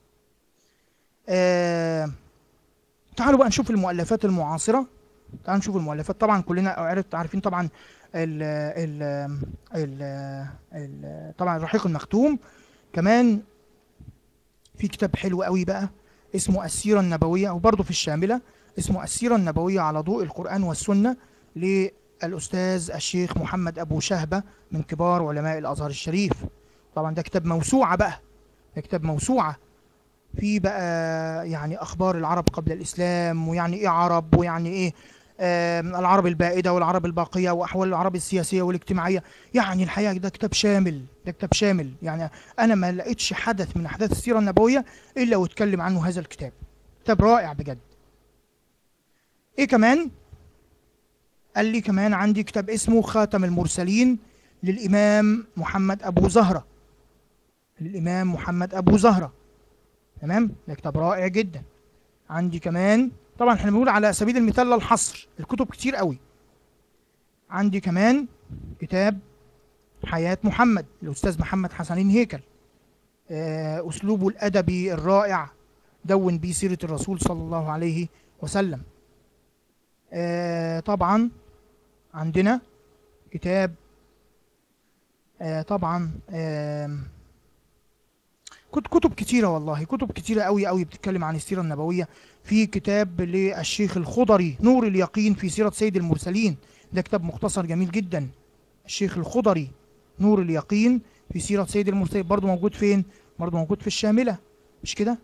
آه تعالوا بقى نشوف المؤلفات المعاصرة تعالوا نشوف المؤلفات طبعا كلنا عرفت عارفين طبعا ال ال ال ال طبعا الرحيق المختوم كمان في كتاب حلو قوي بقى اسمه السيرة النبوية وبرضه في الشاملة اسمه السيرة النبوية على ضوء القرآن والسنة للأستاذ الشيخ محمد أبو شهبة من كبار علماء الأزهر الشريف طبعا ده كتاب موسوعة بقى ده كتاب موسوعة في بقى يعني أخبار العرب قبل الإسلام ويعني إيه عرب ويعني إيه آم، العرب البائدة والعرب الباقية وأحوال العرب السياسية والاجتماعية يعني الحقيقة ده كتاب شامل ده كتاب شامل يعني أنا ما لقيتش حدث من أحداث السيرة النبوية إلا واتكلم عنه هذا الكتاب كتاب رائع بجد إيه كمان قال لي كمان عندي كتاب اسمه خاتم المرسلين للإمام محمد أبو زهرة للإمام محمد أبو زهرة تمام ده كتاب رائع جدا عندي كمان طبعا احنا بنقول على سبيل المثال لا الحصر الكتب كتير قوي عندي كمان كتاب حياة محمد الأستاذ محمد حسنين هيكل آه، أسلوبه الأدبي الرائع دون بيه سيرة الرسول صلى الله عليه وسلم آه، طبعا عندنا كتاب آه، طبعا آم، كت- كتب كتيرة والله كتب كتيرة قوي قوي بتتكلم عن السيرة النبوية في كتاب للشيخ الخضري نور اليقين في سيرة سيد المرسلين ده كتاب مختصر جميل جدا الشيخ الخضري نور اليقين في سيرة سيد المرسلين برضه موجود فين؟ برضه موجود في الشاملة مش كده؟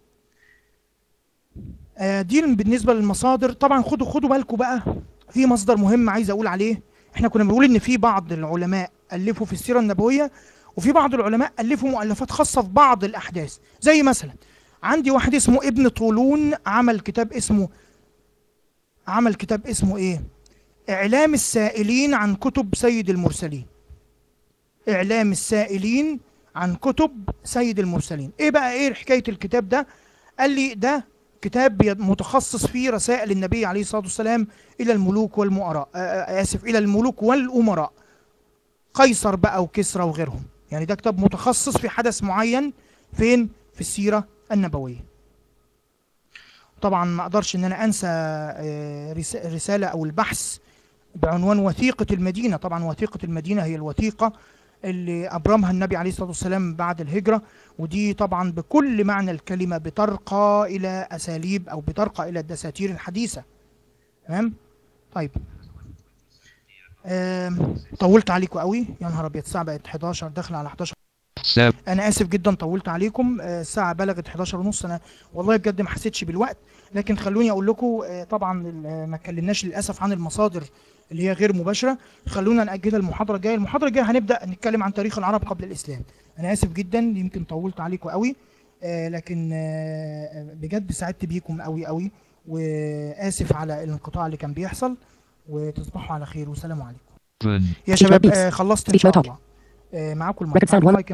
آه دي بالنسبة للمصادر طبعا خدوا خدوا بالكم بقى في مصدر مهم عايز اقول عليه احنا كنا بنقول ان في بعض العلماء الفوا في السيرة النبوية وفي بعض العلماء الفوا مؤلفات خاصة في بعض الاحداث زي مثلا عندي واحد اسمه ابن طولون عمل كتاب اسمه عمل كتاب اسمه ايه اعلام السائلين عن كتب سيد المرسلين اعلام السائلين عن كتب سيد المرسلين ايه بقى ايه حكايه الكتاب ده قال لي ده كتاب بي- متخصص في رسائل النبي عليه الصلاه والسلام الى الملوك والمؤراء آه، آه، اسف الى الملوك والامراء قيصر بقى وكسرى وغيرهم يعني ده كتاب متخصص في حدث معين فين في السيره النبويه طبعا ما اقدرش ان انا انسى آه، رس- رساله او البحث بعنوان وثيقه المدينه طبعا وثيقه المدينه هي الوثيقه اللي ابرمها النبي عليه الصلاه والسلام بعد الهجره ودي طبعا بكل معنى الكلمه بترقى الى اساليب او بترقى الى الدساتير الحديثه تمام طيب آم، طولت عليكم قوي يا نهار ابيض الساعه بقت 11 داخله على 11 7, انا اسف جدا طولت عليكم آه، الساعه بلغت 11 ونص انا والله بجد ما حسيتش بالوقت لكن خلوني اقول لكم آه، طبعا ال- ما اتكلمناش للاسف عن المصادر اللي هي غير مباشره خلونا ناجلها المحاضره الجايه المحاضره الجايه هنبدا نتكلم عن تاريخ العرب قبل الاسلام انا اسف جدا يمكن طولت عليكم قوي آه، لكن آه، بجد سعدت بيكم قوي قوي واسف على الانقطاع اللي كان بيحصل وتصبحوا على خير والسلام عليكم 7. يا Speech شباب mode آه، خلصت ان Speech شاء mode off. الله آه، معاكم Record sound one. المايك